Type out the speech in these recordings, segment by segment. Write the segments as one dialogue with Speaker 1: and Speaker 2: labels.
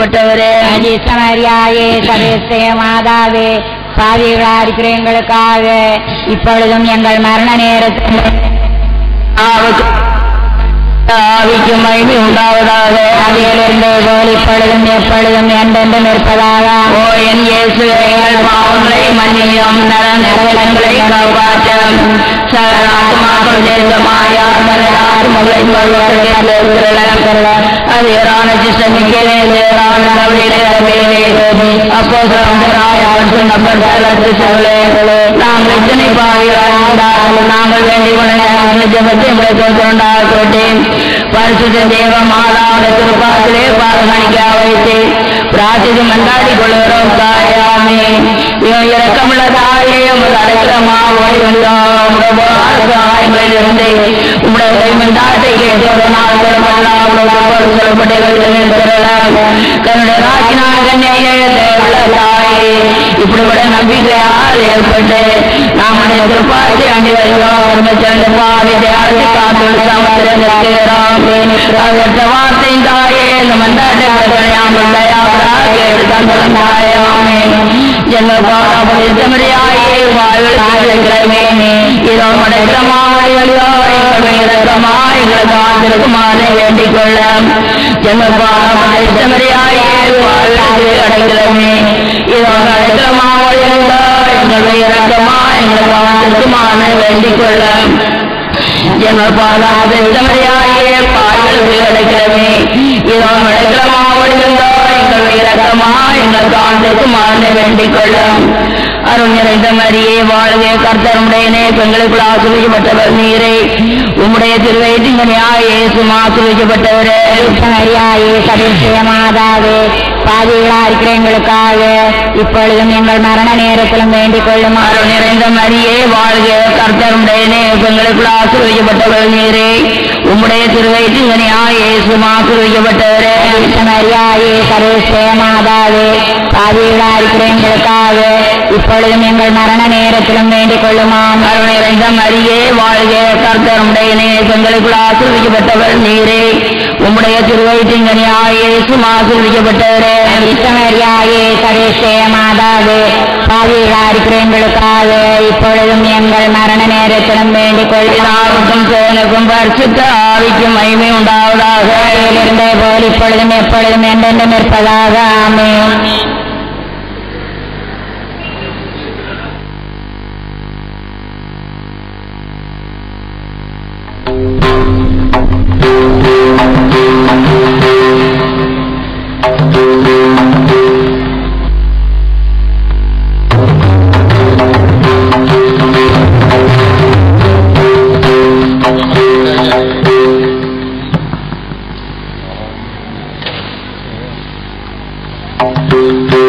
Speaker 1: செய்யப்பட்டவரே
Speaker 2: சமரியாயே சரேஸ்தே மாதாவே பாவிகளா இருக்கிற எங்களுக்காக இப்பொழுதும் எங்கள் மரண நேரத்தில்
Speaker 1: ஆவுக்கு ஆவிக்கு மகிமை உண்டாவதாக
Speaker 2: ஆவியிலிருந்து போல் இப்பொழுதும் எப்பொழுதும் என்றென்றும் இருப்பதாக
Speaker 1: ஓ என் இயேசு எங்கள் பாவங்களை மன்னியும் நலன்களை காப்பாற்றும் சரணாத்மாக்கள் தேசமாயார் மலையார் முறை அதிகரான சிசமிக்கலே தேரான அப்போ நாங்கள் இத்தனை பாவிகள் நாங்கள் வேண்டிக் கொள்ள ஜபத்தை முளைத்தோண்டாக்கட்டேன் பரிசுத்த தேவ மாதாவோட திருப்பாத்திலே பாரகணிக்க வைத்து பிரார்த்தித்து மன்றாடி கொள்கிறோம் தாயாமே இவன் இறக்கமுள்ள தாயே உமது அடைக்கலமா ஓடி வந்தோம் உடைய இருந்து உடைய மன்றாட்டை கேட்டோம் நாள் சொல்லப்படலாம் உடைய சொல்லப்பட்டவர்கள் தன்னுடைய ராக்கினாக உள்ள தாயே இப்படிப்பட நம்பிக்கையால் ஏற்பட்டு நாமடைய திருப்பாத்தி அண்டி வருகிறோம் சேர்ந்த பாவி தேடி காத்து சமத்திரம் நிற்கிறோம் அதற்கு வார்த்தை தாயே இந்த மந்தாட்டங்கள் தயாராக கேட்டு தந்தம் தாயாமே ஜென்ம பாராபடி செமரியாயே வாழ்கிறமே இதோ மடைக்கிறமாய் இறக்கமாய் எங்களுக்கு ஆந்திருக்குமாறு வேண்டிக் கொள்ள ஜென்ம பாராபடி செமரியாயே வாழ்கிறது அடைகிறமே இதோ அடைக்கிறமாய் எங்களை இறக்கமாய் எங்களுக்கு ஆந்திருக்குமாறு வேண்டிக் கொள்ள எங்கள் பாலாத செமரியாயே பாய்களுக்கு அடைக்கிறமே இதோ அடைக்கிறமாவடிந்தோ எங்கள் இறக்கமா எங்கள் ஆண்டுக்கு மாறனை வேண்டிக் கொள்ளும் அருள் நிறைந்த மரியே வாழ்க கர்த்தருடையனே பெண்களுக்குள் ஆசிரியப்பட்டவர் நீரே உம்முடைய திருவயிற்றிங்கனையாயே சும்மா ஆசிரியப்பட்டவரே
Speaker 2: சமரியாயே சரேஸ்தே மாதாவே பாவிகளா இருக்கிற எங்களுக்காக இப்பொழுதும் எங்கள் மரண நேரத்திலும் வேண்டிக் கொள்ளும்
Speaker 1: அருள் நிறைந்த மரியே வாழ்க கர்த்தருடையனே பெண்களுக்குள் ஆசிரியப்பட்டவர் நீரே உம்முடைய திருவயிற்றிங்கனையாயே சும்மா ஆசிரியப்பட்டவரே
Speaker 2: மரியாயே சரேஸ்வர மாதாவே பாவிகளா இருக்கிற எங்களுக்காக இப்பொழுதும் எங்கள் மரண நேரத்திலும் வேண்டிக் கொள்ளுமாம்
Speaker 1: அருள் நிறைந்த மரியே வாழ்க கர்த்தருடையனே பெண்களுக்குள் ஆசிரியப்பட்டவர் நீரே உம்முடைய திருவயிற்றிங்கனையாயே சும்மா ஆசிரியப்பட்டவரே
Speaker 2: மரியாயே சரேஸ்வர மாதாவே பாவிகளா இருக்கிற எங்களுக்காக இப்பொழுதும் எங்கள் மரண நேரத்திலும் வேண்டிக் கொள்ளுமாம்
Speaker 1: பிதாவுக்கும் சேனுக்கும் பரிசுத்த ஆவிக்கும் மகிமை உண்டாவதாக
Speaker 2: இருந்தே போல் இப்பொழுதும் எப்பொழுதும் என்றென்றும் இருப்பதாக ஆமென்
Speaker 3: Thank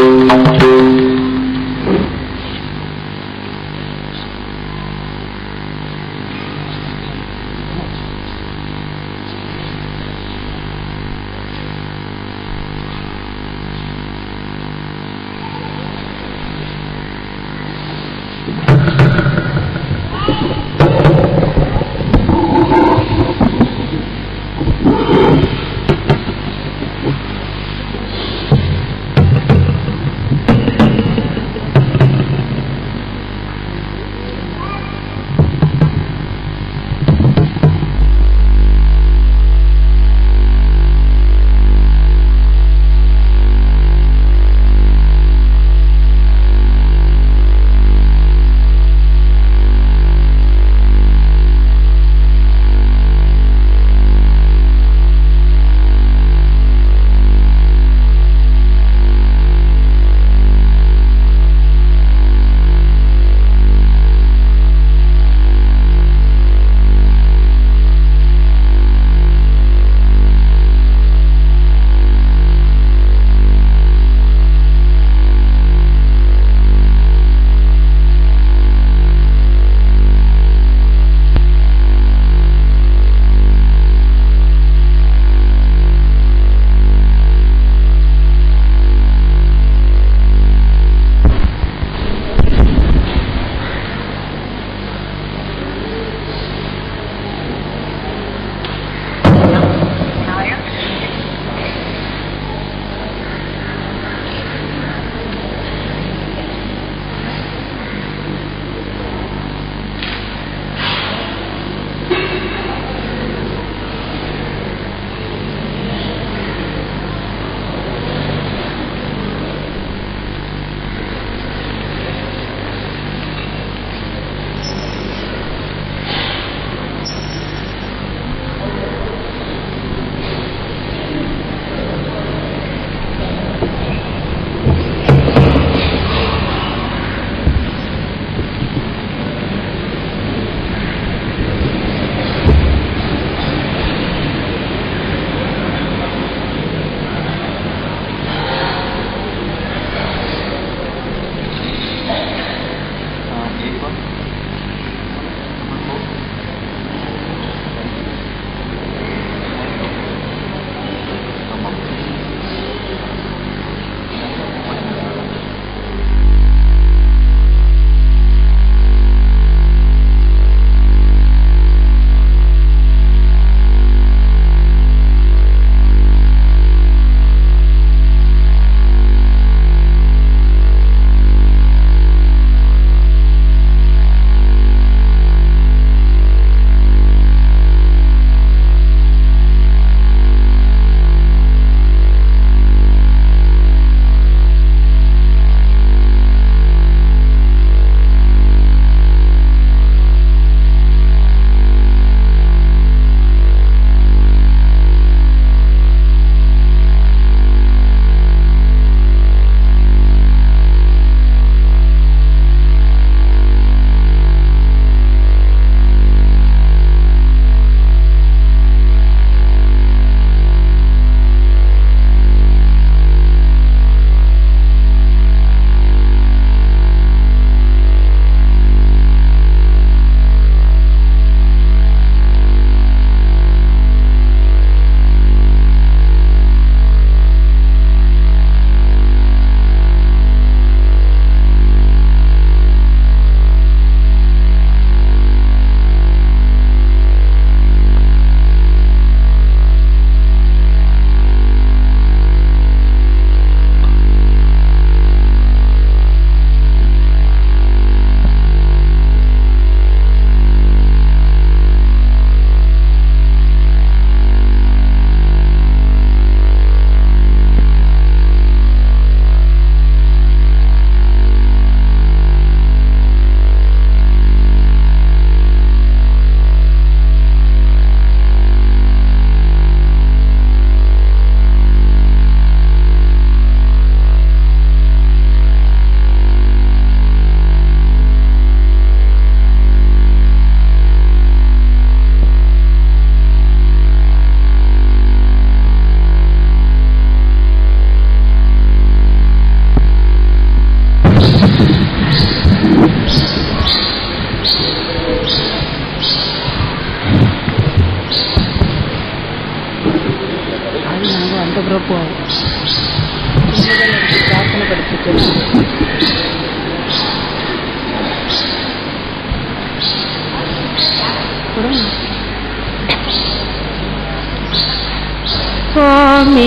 Speaker 3: குழப்பம் பிரார்த்தனை படிச்சுட்டு சுவாமி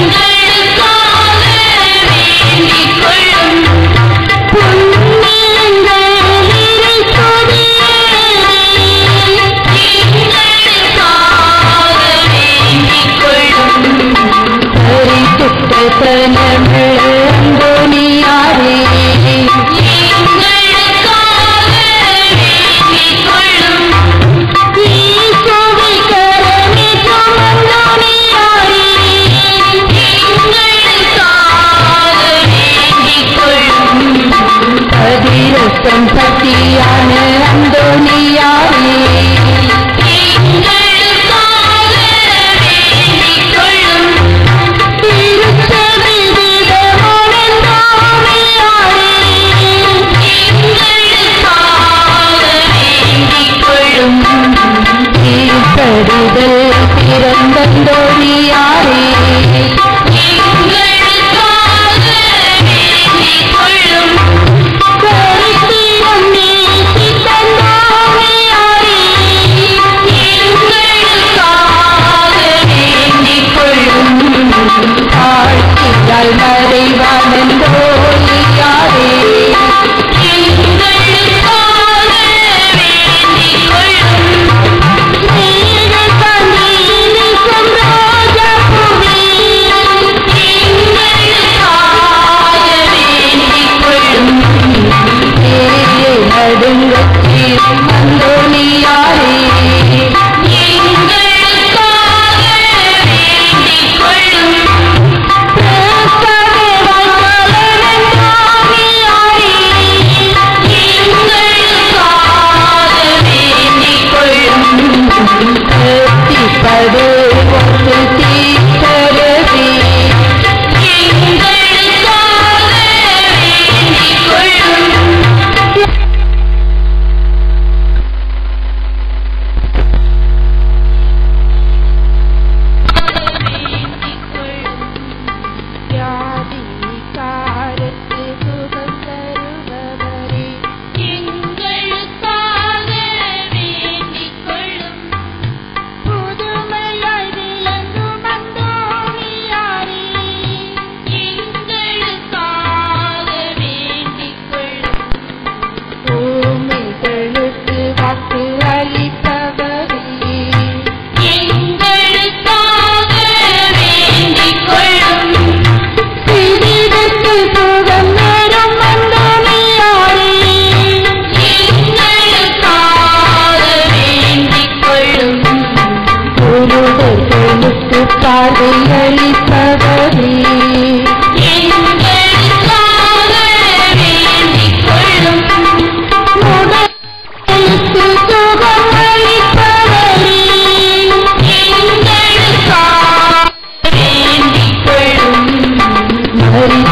Speaker 2: புண்ணிய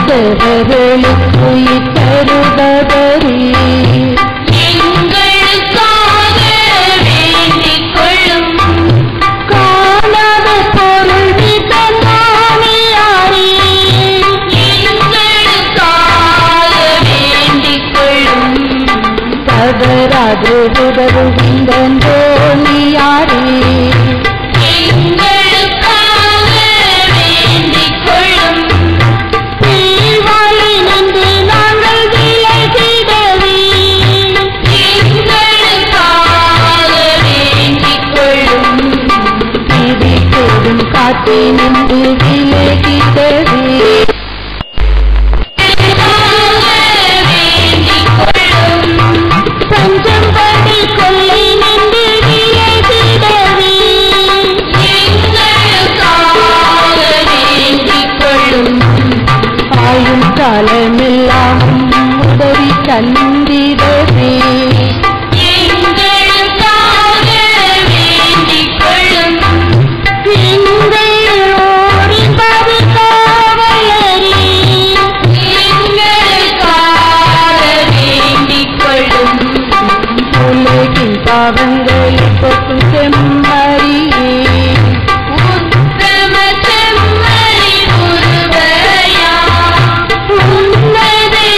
Speaker 3: மாதவர்களுக்கு இத்தருபவரே
Speaker 2: எங்களுக்காக வேண்டிக் கொள்ளும்
Speaker 3: காணாத பொருள் விதமானியாரே
Speaker 2: எங்களுக்காக வேண்டிக் கொள்ளும்
Speaker 3: தவறாது உதவுகின்ற தோணியாரே
Speaker 2: எங்களுக்காக வேண்டிக் கொள்ளும்
Speaker 3: தீவாளி நின்று நாங்கள் விலகிடவே
Speaker 2: எங்களுக்காக வேண்டிக் கொள்ளும்
Speaker 3: விதி போடும் காட்டி நின்று விலகிடவே
Speaker 2: வேண்டிக் கொள்ளும்
Speaker 3: பஞ்சம் படி கொள்ளை நின்று விலகிடவே
Speaker 2: எங்களுக்காக வேண்டிக் கொள்ளும்
Speaker 3: ஆயும் காலமெல்லாம் உதவி கண்டிடவே
Speaker 2: எங்களுக்காக வேண்டிக் கொள்ளும்
Speaker 3: எங்கள் ஓரின் காவலரே
Speaker 2: எங்களுக்காக வேண்டிக் கொள்ளும்
Speaker 3: உலகின் பாவங்களை போக்கும் செம்மறியே
Speaker 2: உத்தம செம்மறி உருவரையா உன்னதை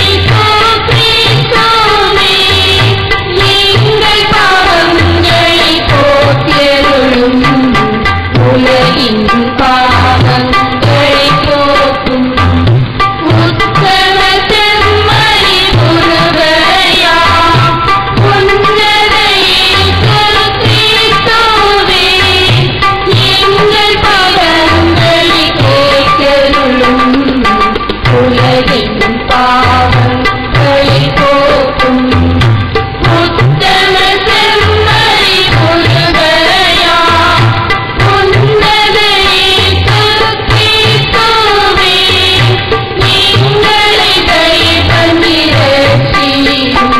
Speaker 2: கிறிஸ்துவே எங்கள் பாவங்களை போக்கியருளும் உலகின் பாவங்களை போக்கும் உத்தம செம்மறி உருவரையா உன்னதை கிறிஸ்துவே எங்கள் பாவங்களை போக்கியருளும் உலகின் பாவங்களை போக்கும் உத்தம செம்மறி முருகரையா உன்னதை கிறிஸ்துவே எங்களை தயவந்திரட்சியும்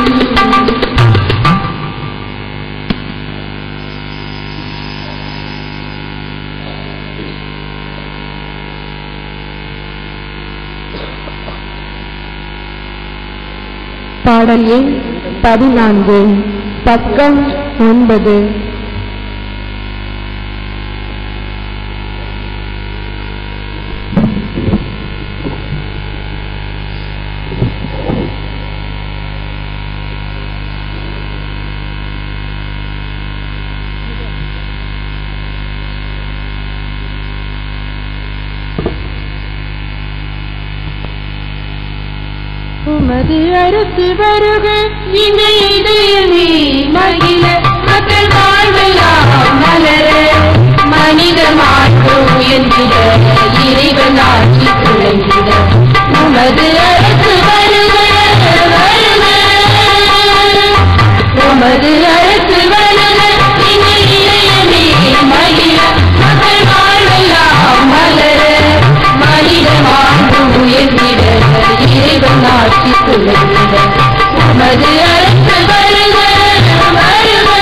Speaker 3: பாடல் எண் பதினான்கு பக்கம் ஒன்பது உமது அரசு வருக
Speaker 2: எங்கள் இதயமே மகிழ மக்கள் வாழ்வெல்லாம் மலர மனித மாற்று உயர்ந்திட இறைவன் ஆட்சி குழந்திட உமது அரசு வருக வருக உமது அரசு வருக எங்கள் இதயமே மகிழ மக்கள் வாழ்வெல்லாம் மலர மனித மாற்று உயர்ந்திட இறைவன் ஆட்சி குழந்திட உமது அரசு வருக வருக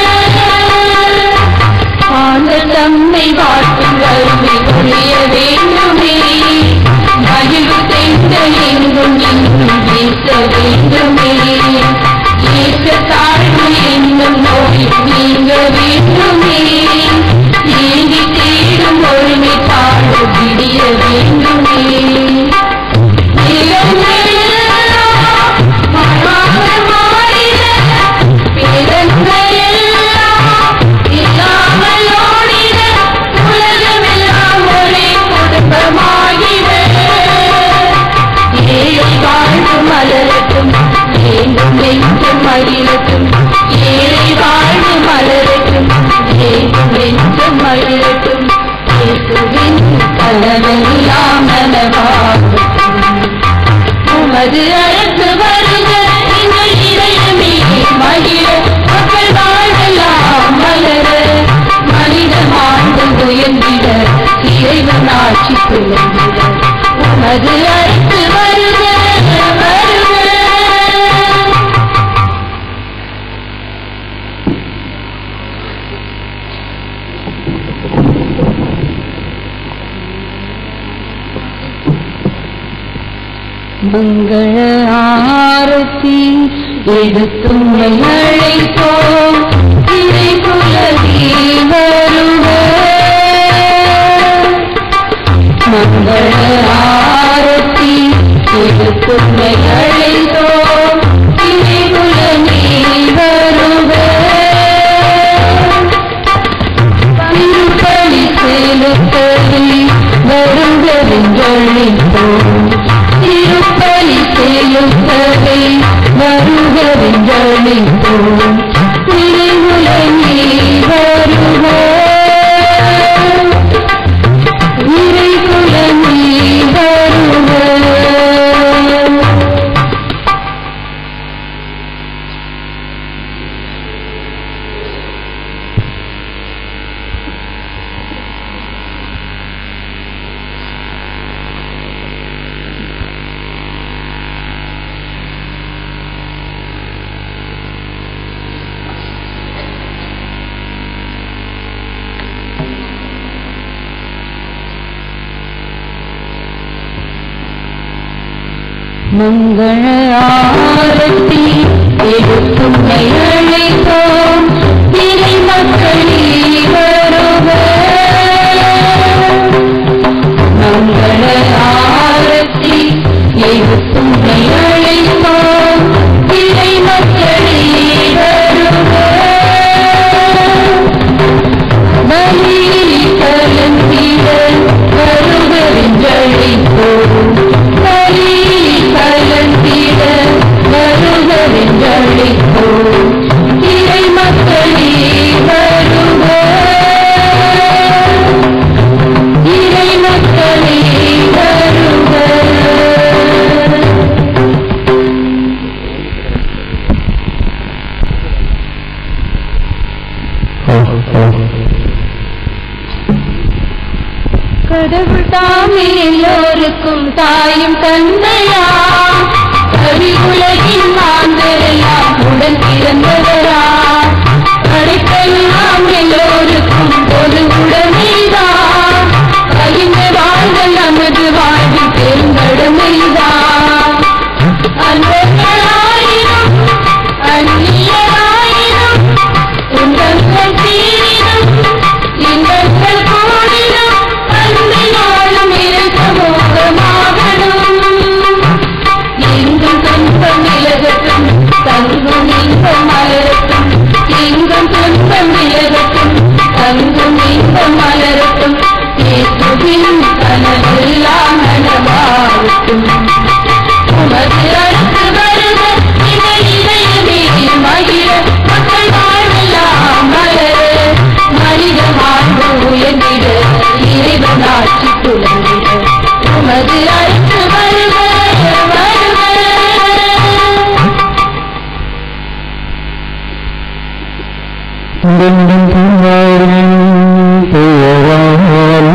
Speaker 2: ஆண்ட தம்மை வாட்டும் வறுமை ஒழிய வேண்டுமே மகிழ்வு தெய்ந்த எங்கும் எங்கும் வீச வேண்டுமே ஏற்ற தாழ்வு என்னும் நோய் நீங்க வேண்டுமே ஏங்கி தேடும் ஒருமை பாடு விடிய வேண்டுமே நிலங்களெல்லாம் மரமாக மாறிட பிறந்தெல்லாம் இல்லாமல் ஓடிட உலகமெல்லாம் ஒரே குடும்பமாகிட ஏழை வாழ்வு மலரட்டும் வேண்டும் நெஞ்சம் மகிழட்டும் ஏழை வாழ்வு மலரட்டும் வேண்டும் நெஞ்சம் மகிழட்டும் இயேசுவின் கலவெல்லாம் நனவாகட்டும் உமது அரசு வருக எங்கள் இதயமே மகிழ மக்கள் வாழ்வெல்லாம் மலர மனித மாண்பு உயர்ந்திட இறைவன் ஆட்சி புலந்திட உமது அரசு வருக வருக
Speaker 3: மங்கள ஆரத்தி எடுத்தும் அழைப்போம் இறை குலத்தில் வருக மங்கள ஆரத்தி எடுத்தும் அழைப்போம் இறை குலத்தில் வருக திருப்பலி செலுத்தலில் வருகவென்றழைப்போம் திருப்பலி செலுத்தலில் வருகவென்றழைப்போம் திருவுலகே வருக இறைகுலமே வருக மங்கள ஆரத்தி எடுத்தும் அழைப்போம் இறை மக்களே வருக மங்கள ஆரத்தி எடுத்தும் அழைப்போம் இறை மக்களே வருக பலியில் கலந்திட வருகவென்றழைப்போம் பலியில் கலந்திட வருகவென்றழைப்போம் இறை மக்களே வருக இறை மக்களே வருக கடவுள் தாமே எல்லோருக்கும் தாயும் தந்தையா கவி உலகின் மாந்தரெல்லாம் உடன் பிறந்தவரா படைப்பெல்லாம் எல்லோருக்கும் பொது உடமைதான் பகிர்ந்து வாழ்தல் நமது வாழ்வில் பெருங்கடமைதான் அன்பர்களாயிரம் அந்நியராயிரம் துன்பங்கள் தீரினும் இன்பங்கள் கூடினும் அன்பினாலும் இருக்க மோகமாகணும் எங்கும் துன்பம் விலகட்டும் தங்கும் இன்பம் மலரட்டும் எங்கும் துன்பம் விலகட்டும் தங்கும் இன்பம் மலரட்டும் இயேசுவின் கனவெல்லாம் நனவாகட்டும் உமது அரசு வருக இந்த இதயமே மகிழ மக்கள் வாழ்வெல்லாம் மலர மனித வாழ்வு உயர்ந்திட இறைவன் ஆட்சி துலங்கிட உமது அரசு வருக வருக
Speaker 4: உடனுடன் தூங்காரின் பெயரால்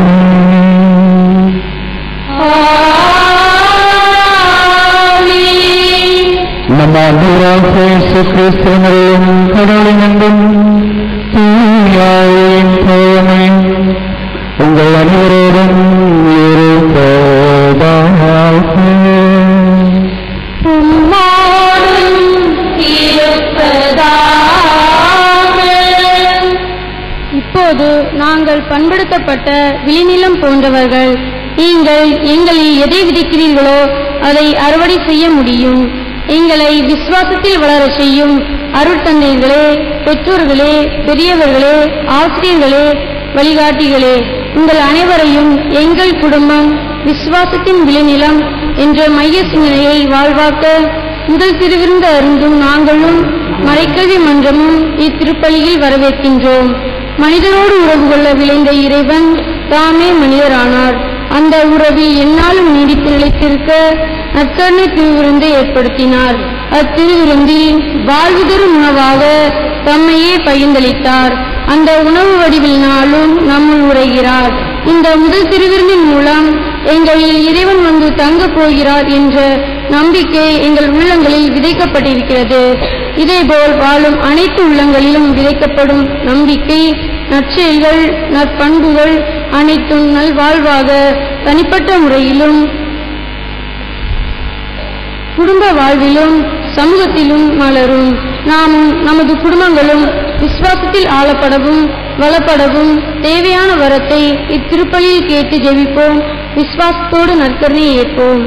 Speaker 3: ஆமென்.
Speaker 4: நம் ஆண்டவராக இயேசு கிறிஸ்துவனும் கடவுளின் அன்பும் தூயாவின் தோமை உங்கள் அனைவரோடும் இருப்பதாக
Speaker 3: உம்மோடும் இருப்பதாக.
Speaker 2: இப்போது நாங்கள் பண்படுத்தப்பட்ட விளைநிலம் போன்றவர்கள் நீங்கள் எங்களில் எதை விதைக்கிறீர்களோ அதை அறுவடை செய்ய முடியும் எங்களை விசுவாசத்தில் வளரச் செய்யும் அருட்தந்தைகளே பெற்றோர்களே பெரியவர்களே ஆசிரியர்களே வழிகாட்டிகளே உங்கள் அனைவரையும் எங்கள் குடும்பம் விசுவாசத்தின் விளைநிலம் என்ற மைய சிந்தனையை வாழ்வாக்க முதல் திருவிருந்து அருந்தும் நாங்களும் மறைக்கல்வி மன்றமும் இத்திருப்பலியில் வரவேற்கின்றோம் மனிதனோடு உறவு கொள்ள விளைந்த இறைவன் தாமே மனிதரானார் அந்த உறவில் எந்நாளும் நீடித்து நிலைத்திருக்க நற்கருணை திருவிருந்தை ஏற்படுத்தினார் அத்திருவிருந்தில் வாழ்வு தரும் உணவாக தம்மையே பகிர்ந்தளித்தார் அந்த உணவு வடிவில் நாளும் நம்முள் உரைகிறார் இந்த முதல் திருவிருந்தின் மூலம் எங்களில் இறைவன் வந்து தங்கப் போகிறார் என்ற நம்பிக்கை எங்கள் உள்ளங்களில் விதைக்கப்பட்டிருக்கிறது இதேபோல் வாழும் அனைத்து உள்ளங்களிலும் விதைக்கப்படும் நம்பிக்கை நற்செயல்கள் நற்பண்புகள் அனைத்தும் நல்வாழ்வாக தனிப்பட்ட முறையிலும்
Speaker 3: குடும்ப வாழ்விலும் சமூகத்திலும் மலரும் நாமும் நமது குடும்பங்களும் விசுவாசத்தில் ஆளப்படவும் வளப்படவும் தேவையான வரத்தை இத்திருப்பலியில் கேட்டு ஜெபிப்போம் விசுவாசத்தோடு நற்கரணையை ஏற்போம்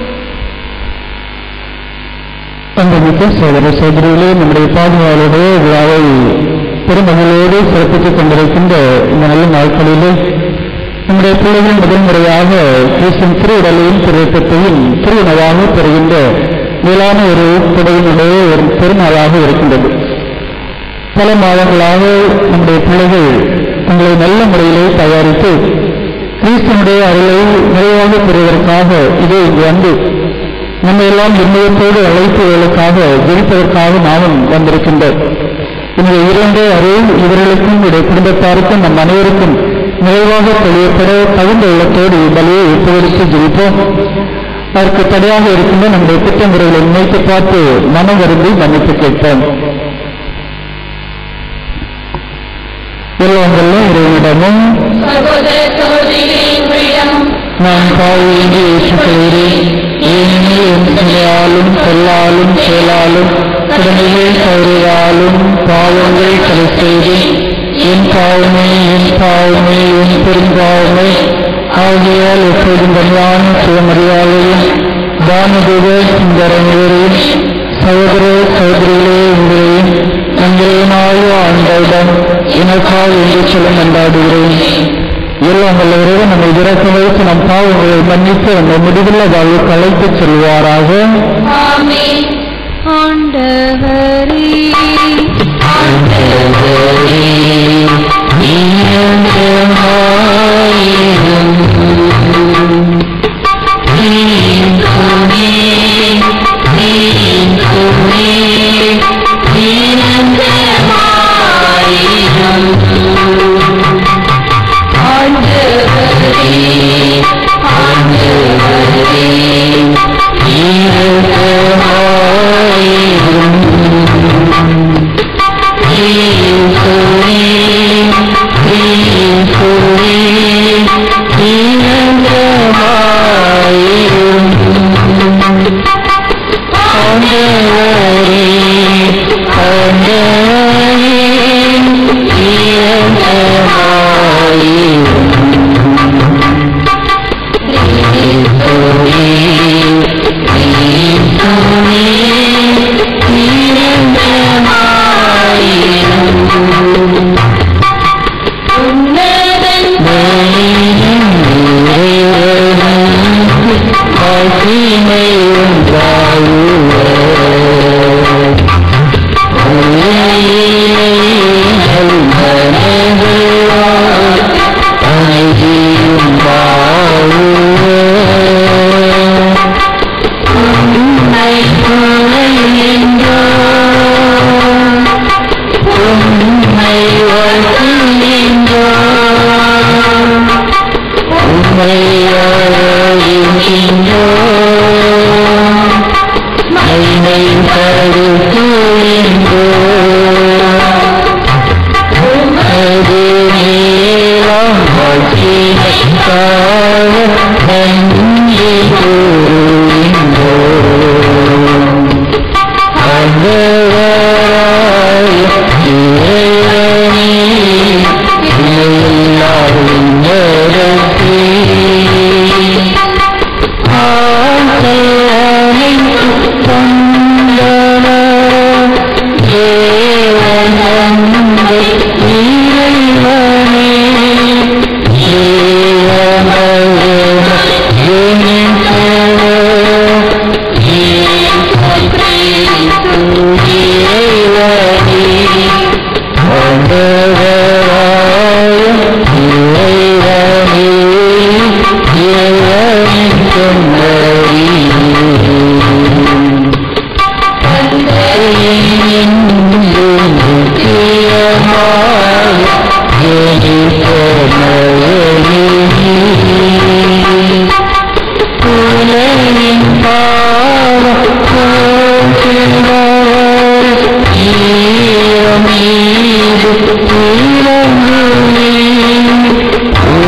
Speaker 4: அன்புமிக்க சோதர சோதரிகளே நம்முடைய பாதுகாவலுடைய விழாவை பெருமகளோடு சிறப்பித்துக் கொண்டிருக்கின்ற இந்த நல்ல நாட்களிலே நம்முடைய பிள்ளைகள் முதல் முறையாக கிறிஸ்தன் திருவுடலையும் திருத்தத்தையும் திருவுணவாக பெறுகின்ற மேலான ஒரு துணையினுடைய ஒரு பெருநாளாக இருக்கின்றது பல மாதங்களாக நம்முடைய பிள்ளைகள் தங்களை நல்ல முறையிலே தயாரித்து கிறிஸ்தனுடைய அருளை நிறைவாக பெறுவதற்காக இதோ இங்கு வந்து நம்ம எல்லாம் இன்மையத்தோடு அழைப்புகளுக்காக ஜெயிப்பதற்காக நாமும் வந்திருக்கின்றோம் இந்த இரண்டு அருள் இவர்களுக்கும் இவருடைய குடும்பத்தாருக்கும் நம் அனைவருக்கும் நிறைவாக தெளியப்பட தகுந்த உள்ளத்தோடு பலியை ஒப்புவெடுத்து ஜெயிப்போம் அதற்கு தடையாக இருக்கின்ற நம்முடைய குற்றங்குறைகளை நினைத்து பார்த்து மனம் வருந்தி மன்னிப்பு கேட்போம் எல்லாம் வல்ல இறைவனிடமும்
Speaker 3: சகோதர சகோதரிகளிடம்
Speaker 4: நான் பாவின்றி ஏற்றுக்கொள்கிறேன் ஏனெனில் என் செயலாலும் சொல்லாலும் செயலாலும் கடமைகள் தவறுதாலும் பாவங்கள் தலை செய்து என் பாவமே என் பாவமே என் பெரும்பாவமே ஆகியால் எப்போதும் கல்யாண சுயமரியாதையும் தானதேவ சுந்தரங்களையும் சகோதர சகோதரிகளே உங்களையும் உங்களையுமாய ஆண்டவிடம் எனக்காக என்று சொல்ல கொண்டாடுகிறேன் எல்லாம் வல்ல இறைவன் நம்மை இறக்கம் வைத்து நம் பாவங்களை மன்னித்து நம்ம முடிவுள்ள வாழ்வுக்கு அழைத்துச் செல்வாராக
Speaker 3: ஆமென்
Speaker 2: ஆண்டவரே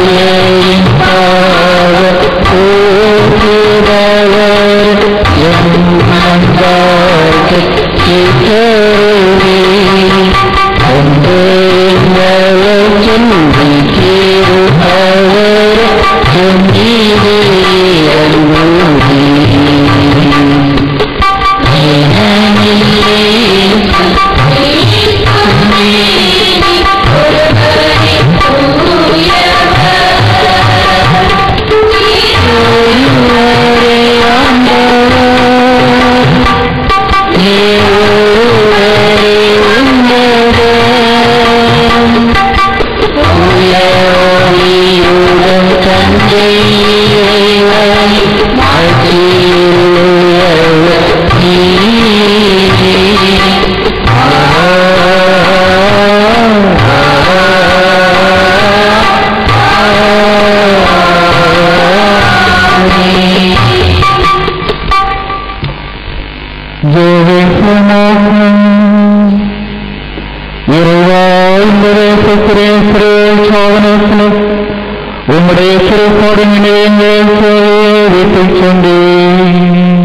Speaker 4: Thank you. உம்முடைய சிறப்போடு நினைவுங்கள் வீட்டுச் சென்றேன்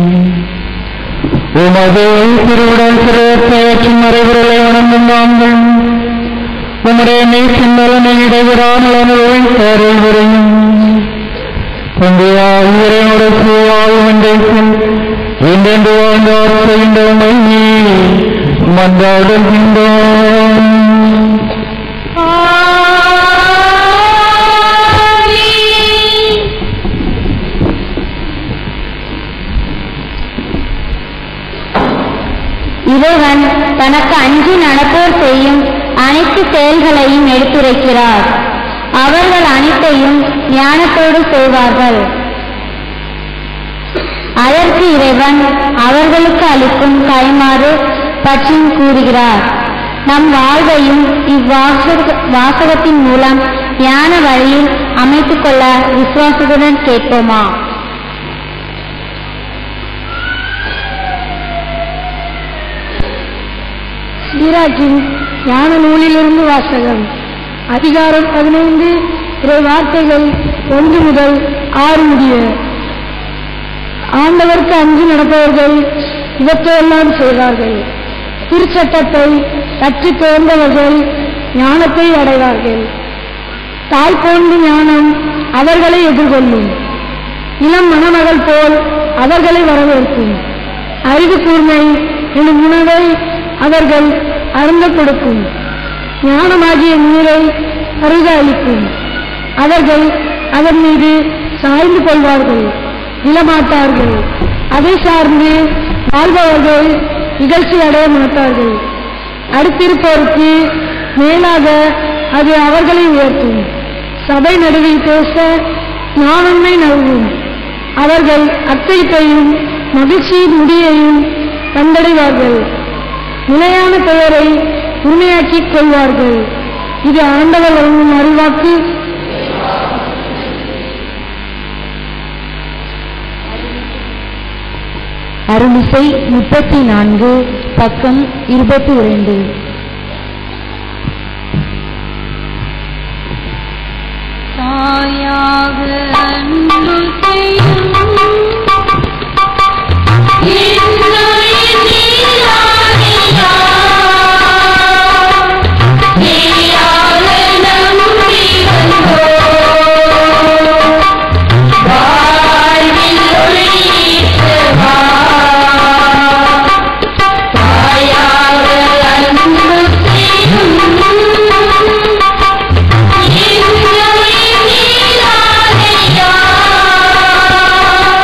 Speaker 4: உமது திருவுடல் சிறப்பேற்றும் மறைவுகளை வணங்கும் நாங்கள் உம்முடைய நீட்டின் நலனை இடைவிடாமல் அனுபவித்தார்கள் வரையும் உங்களுடைய சூழாகும் என்றைக்கும் இன்றென்று வாழ்ந்தார் செய்கின்ற உண்மை மன்றாடுகின்றோம்
Speaker 2: இறைவன் தனக்கு அஞ்சி நடப்போர் செய்யும் அனைத்து செயல்களையும் எடுத்துரைக்கிறார் அவர்கள் அனைத்தையும் ஞானத்தோடு செய்வார்கள் அதற்கு இறைவன் அவர்களுக்கு அளிக்கும் கைமாறு பற்றியும் கூறுகிறார் நம் வாழ்வையும் இவ்வாசக வாசகத்தின் மூலம் ஞான வழியில் அமைத்துக் கொள்ள விசுவாசத்துடன் கேட்போமா
Speaker 3: சீராக்கின் ஞான நூலிலிருந்து வாசகம் அதிகாரம் பதினைந்து இறை வார்த்தைகள் ஒன்று முதல் ஆறு முடிய ஆண்டவருக்கு அஞ்சு நடப்பவர்கள் இவற்றையெல்லாம் செய்வார்கள் திருச்சட்டத்தை கற்று தேர்ந்தவர்கள் ஞானத்தை அடைவார்கள் தாய் போன்ற ஞானம் அவர்களை எதிர்கொள்ளும் இளம் மணமகள் போல் அவர்களை வரவேற்கும் அறிவு கூர்மை எனும் உணவை அவர்கள் அருந்த கொடுக்கும் ஞானமாகிய நீரை அருக அளிக்கும் அவர்கள் அதன் மீது சாய்ந்து கொள்வார்கள் இழமாட்டார்கள் அதை சார்ந்து வாழ்பவர்கள் இகழ்ச்சி அடைய மாட்டார்கள் அடுத்திருப்போருக்கு மேலாக அது அவர்களை உயர்த்தும் சபை நடுவில் பேச ஞானன்மை நல்கும் அவர்கள் அத்தைத்தையும் மகிழ்ச்சியின் முடியையும் கண்டடைவார்கள் நிலையான பெயரை உண்மையாக்கிக் கொள்வார்கள் இது ஆண்டவர் வழங்கும் அறிவாக்கு
Speaker 2: அருளிசை முப்பத்தி நான்கு பக்கம் இருபத்தி இரண்டு
Speaker 3: தாயாக அன்பு செய்யும்
Speaker 2: ஆ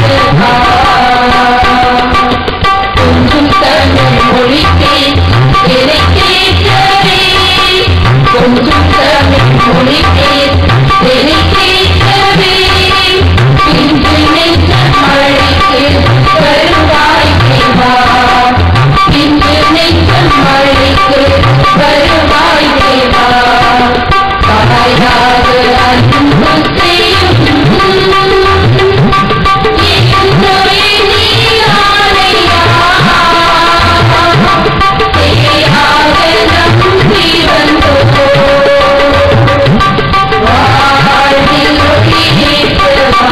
Speaker 2: கொஞ்சம் தமிழ் மொழிக்கே என்னை கேட்கவே கொஞ்சம் தமிழ் மொழிக்கே என்னை கேட்கவே இன்று நெஞ்ச மழைக்கு வருவாய் தேவா இன்று நெஞ்ச மழைக்கு வருவாய் தேவா தாயாக அன்பு செய்யும் இயேசுவே நீயானையா தேயாக நம்பி வந்தோம் வாழ்வில் ஒளியேற்றவா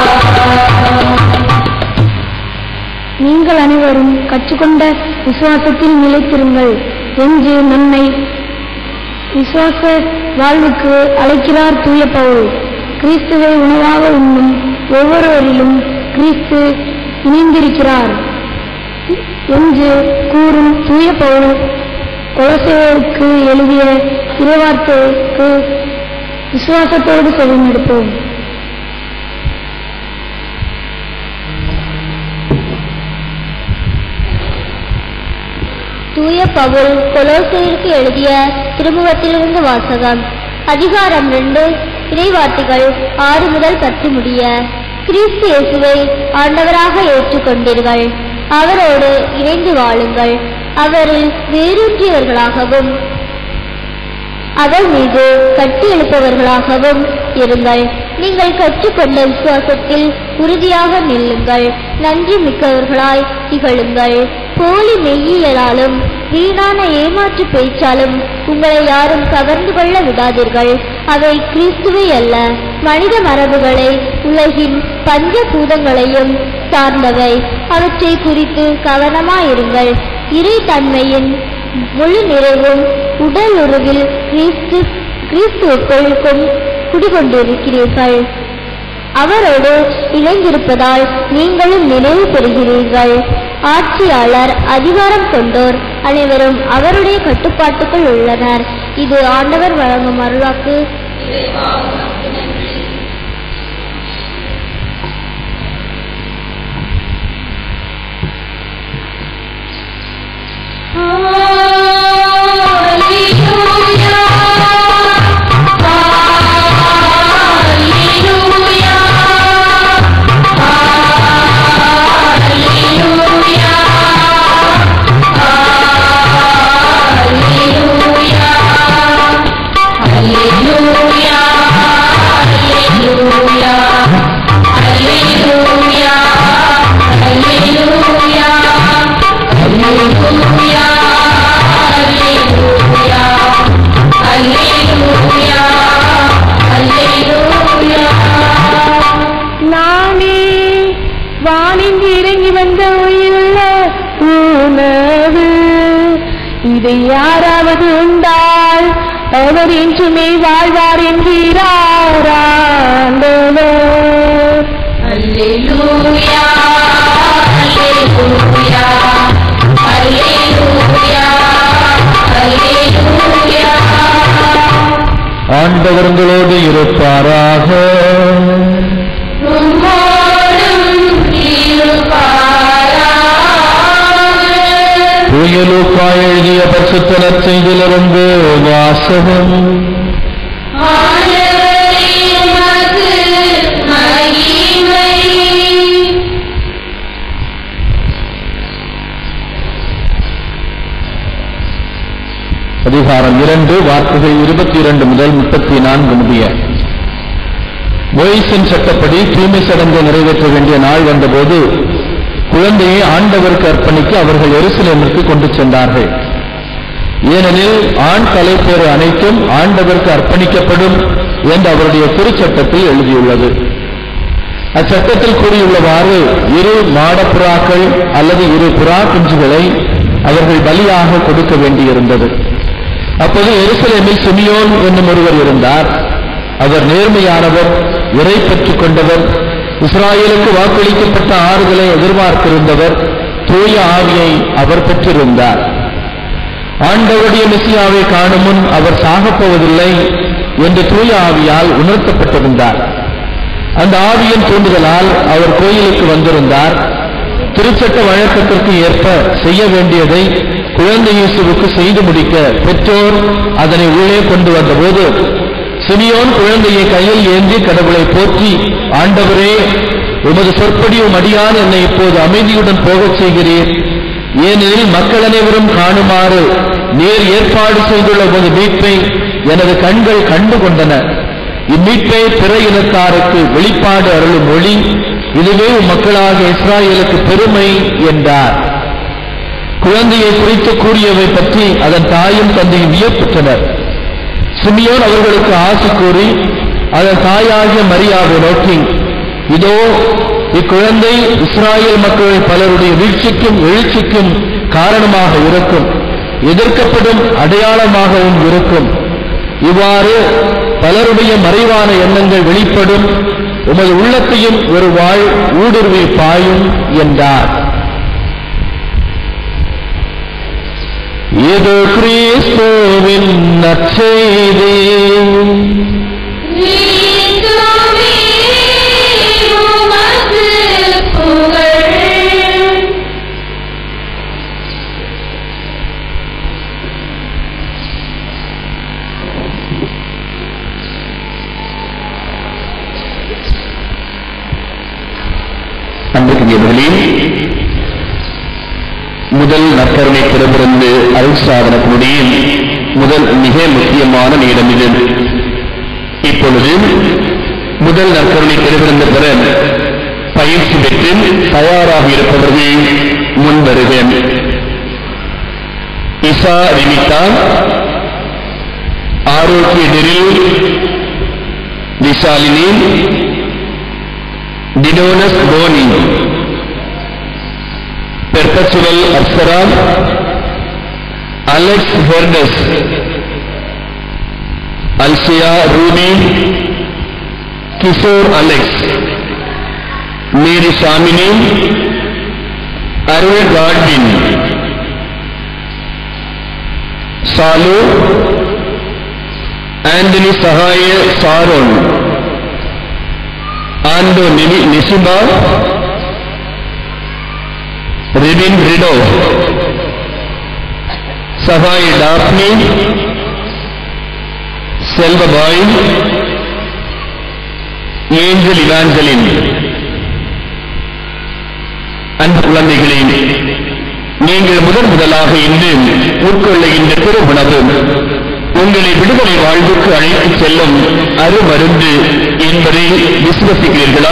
Speaker 3: நீங்கள் அனைவரும் கற்றுக்கொண்ட விசுவாசத்தில் நிலைத்திருங்கள் என்று நம்மை விசுவாச வாழ்வுக்கு அழைக்கிறார் தூய பவுல் கிறிஸ்துவை உணவாக உண்ணும் ஒவ்வொருவரிலும் கிறிஸ்து இணைந்திருக்கிறார் என்று கூறும் தூய பவுல் கொலசேயருக்கு எழுதிய இறைவார்த்தைக்கு விசுவாசத்தோடு செவிமடுப்போம்
Speaker 5: தூய பவுல் கொலோசையருக்கு எழுதிய திருமுகத்திலிருந்து வாசகம் அதிகாரம் ரெண்டு இறைவார்த்தைகள் ஆறு முதல் பத்து முடிய கிறிஸ்து இயேசுவை ஆண்டவராக ஏற்றுக்கொண்டீர்கள் அவரோடு இணைந்து வாழுங்கள் அவரில் வேரூன்றியவர்களாகவும் அவர் மீது கட்டி எழுப்பவர்களாகவும் இருங்கள் நீங்கள் கற்றுக்கொண்ட விசுவாசத்தில் உறுதியாக நில்லுங்கள் நன்றி மிக்கவர்களாய் திகழுங்கள் போலி மெய்யியலாலும் வீணான ஏமாற்று பேச்சாலும் உங்களை யாரும் கவர்ந்து கொள்ள விடாதீர்கள் அவை கிறிஸ்துவை அல்ல மனித மரபுகளை உலகின் பஞ்ச பூதங்களையும் சார்ந்தவை அவற்றை குறித்து கவனமாயிருங்கள் இறை தன்மையின் முழு நிறைவும் உடல் உறவில் கிறிஸ்து கிறிஸ்துவுக்குள் கொண்- குடிகொண்டிருக்கிறீர்கள் அவரோடு இணைந்திருப்பதால் நீங்களும் நினைவு பெறுகிறீர்கள் ஆட்சியாளர் அதிகாரம் கொண்டோர் அனைவரும் அவருடைய கட்டுப்பாட்டுக்குள் உள்ளனர் இது ஆண்டவர் வழங்கும் அருளாக்கு
Speaker 3: நானே வானின்று இறங்கி வந்த உயிருள்ள உணவு இதை யாராவது உண்டால் அவர் என்றுமே வாழ்வார் என்கிறார் ஆண்டவர்
Speaker 2: அல்லேலூயா அல்லேலூயா அல்லேலூயா அல்லேலூயா
Speaker 4: ஆண்டவர் உங்களோடு இருப்பாராக
Speaker 2: உம்மோடும் இருப்பாராக
Speaker 4: புயலுக்கா எழுதிய பரிசுத்தலச் செய்திலிருந்து வாசகம்
Speaker 2: ஆண்டவரே உமக்கு மகிமை
Speaker 4: அதிகாரம் இரண்டு வார்த்தைகள் இருபத்தி இரண்டு முதல் முப்பத்தி நான்கு முடிய மொய்சின் சட்டப்படி தூய்மை சடங்கை நிறைவேற்ற வேண்டிய நாள் வந்தபோது குழந்தையை ஆண்டவருக்கு அர்ப்பணிக்க அவர்கள் எருசலேமிற்கு கொண்டு சென்றார்கள் ஏனெனில் ஆண் தலைப்பேறு அனைத்தும் ஆண்டவருக்கு அர்ப்பணிக்கப்படும் என்று அவருடைய திருச்சட்டத்தில் எழுதியுள்ளது அச்சட்டத்தில் கூறியுள்ளவாறு இரு மாடப்புறாக்கள் அல்லது இரு புறா குஞ்சுகளை அவர்கள் பலியாக கொடுக்க வேண்டியிருந்தது அப்போது எருசலேமில் சிமியோன் என்னும் ஒருவர் இருந்தார் அவர் நேர்மையானவர் இறை பெற்றுக் கொண்டவர் இஸ்ராயேலுக்கு வாக்களிக்கப்பட்ட ஆறுதலை எதிர்பார்த்திருந்தவர் தூய ஆவியை அவர் பெற்றிருந்தார் ஆண்டவருடைய மெசியாவை காணும் முன் அவர் சாகப் போவதில்லை என்று தூய ஆவியால் உணர்த்தப்பட்டிருந்தார் அந்த ஆவியின் தூண்டுதலால் அவர் கோயிலுக்கு வந்திருந்தார் திருச்சட்ட வழக்கத்திற்கு ஏற்ப செய்ய வேண்டியதை குழந்தை இயேசுவுக்கு செய்து முடிக்க பெற்றோர் அதனை உள்ளே கொண்டு வந்தபோது சிமியோன் குழந்தையை கையில் ஏந்தி கடவுளை போற்றி ஆண்டவரே உமது சொற்படியும் அடியான் என்னை இப்போது அமைதியுடன் போகச் செய்கிறீர் ஏனெனில் மக்கள் அனைவரும் காணுமாறு நீர் ஏற்பாடு செய்துள்ள உமது மீட்பை எனது கண்கள் கண்டு கொண்டன இம்மீட்பை பிற இனத்தாருக்கு வெளிப்பாடு அருளும் மொழி இதுவே உம் மக்களாக இஸ்ராயலுக்கு பெருமை என்றார் குழந்தையை குறித்து கூறியவை பற்றி அதன் தாயும் தந்தையும் வியப்புற்றனர் சிமியோன் அவர்களுக்கு ஆசி கூறி அதன் தாயாகிய மரியாவை நோக்கி இதோ இக்குழந்தை இஸ்ராயேல் மக்கள் பலருடைய வீழ்ச்சிக்கும் எழுச்சிக்கும் காரணமாக இருக்கும் எதிர்க்கப்படும் அடையாளமாகவும் இருக்கும் இவ்வாறு பலருடைய மறைவான எண்ணங்கள் வெளிப்படும் உமது உள்ளத்தையும் ஒரு வாழ் ஊடுருவி பாயும் என்றார் இது கிறிஸ்துவின் நற்செய்தி அன்புக்குரியவர்களே முதல் நற்கருணை பிறப்பிருந்து அருள் சாதனத்தினுடைய முதல் மிக முக்கியமான நேரம் இது இப்பொழுது முதல் நற்கருணை பிறப்பிருந்த பிற பயிற்சி பெற்று தயாராக இருப்பவர்கள் முன்வருக இசா ரிமிதா ஆரோக்கிய நெறில் விஷாலினி டிடோனஸ் போனி பெர்பச்சுவல் அப்சரா அலெக்ஸ் ஹெர்டஸ் அல்சியா Ruby Kishore Alex Mary Samini Arul Godwin Salu Antony Sagaya Sharon Anto Nimi Nisiba Ribin Rido Sagai Daphne Selvabai Angel Evangeline அன்பு குழந்தைகளே நீங்கள் முதன் முதலாக இன்று உட்கொள்ளுகின்ற திரு உணவு உங்களை விடுதலை வாழ்வுக்கு அழைத்துச் செல்லும் அருமருந்து என்பதை விசுவசிக்கிறீர்களா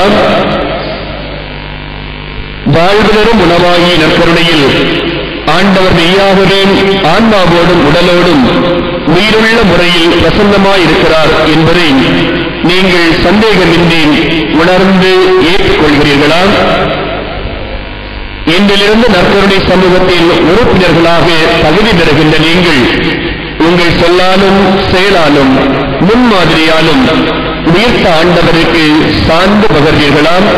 Speaker 4: வாழ்வினரும் உணவாகி நற்கருணையில் ஆண்டவர் மெய்யாகவே ஆன்மாவோடும் உடலோடும் உயிருள்ள முறையில் பிரசன்னமாயிருக்கிறார் என்பதை நீங்கள் சந்தேகமின்றி உணர்ந்து ஏற்றுக்கொள்கிறீர்களா இன்றிலிருந்து நற்கருணை சமூகத்தில் உறுப்பினர்களாக தகுதி பெறுகின்ற நீங்கள் உங்கள் சொல்லாலும் செயலாலும் முன்மாதிரியாலும் உயர்த்த ஆண்டவருக்கு சார்ந்து பகர்வீர்களாம்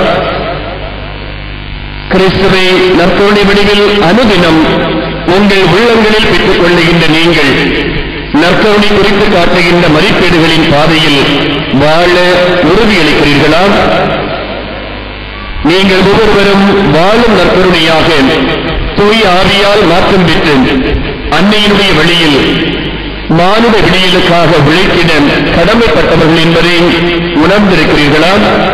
Speaker 4: கிறிஸ்துவை நற்கருணை வடிவில் அனுதினம் உங்கள் உள்ளங்களில் பெற்றுக் கொள்ளுகின்ற நீங்கள் நற்கருணை குறித்து காட்டுகின்ற மதிப்பீடுகளின் பாதையில் வாழ உறுதியளிக்கிறீர்களா நீங்கள் ஒவ்வொருவரும் வாழும் நற்கருணையாக தூய ஆவியால் மாற்றம் பெற்று அன்னையினுடைய வழியில் மானுட விடியலுக்காக உழைத்திட கடமைப்பட்டவர்கள் என்பதை உணர்ந்திருக்கிறீர்களா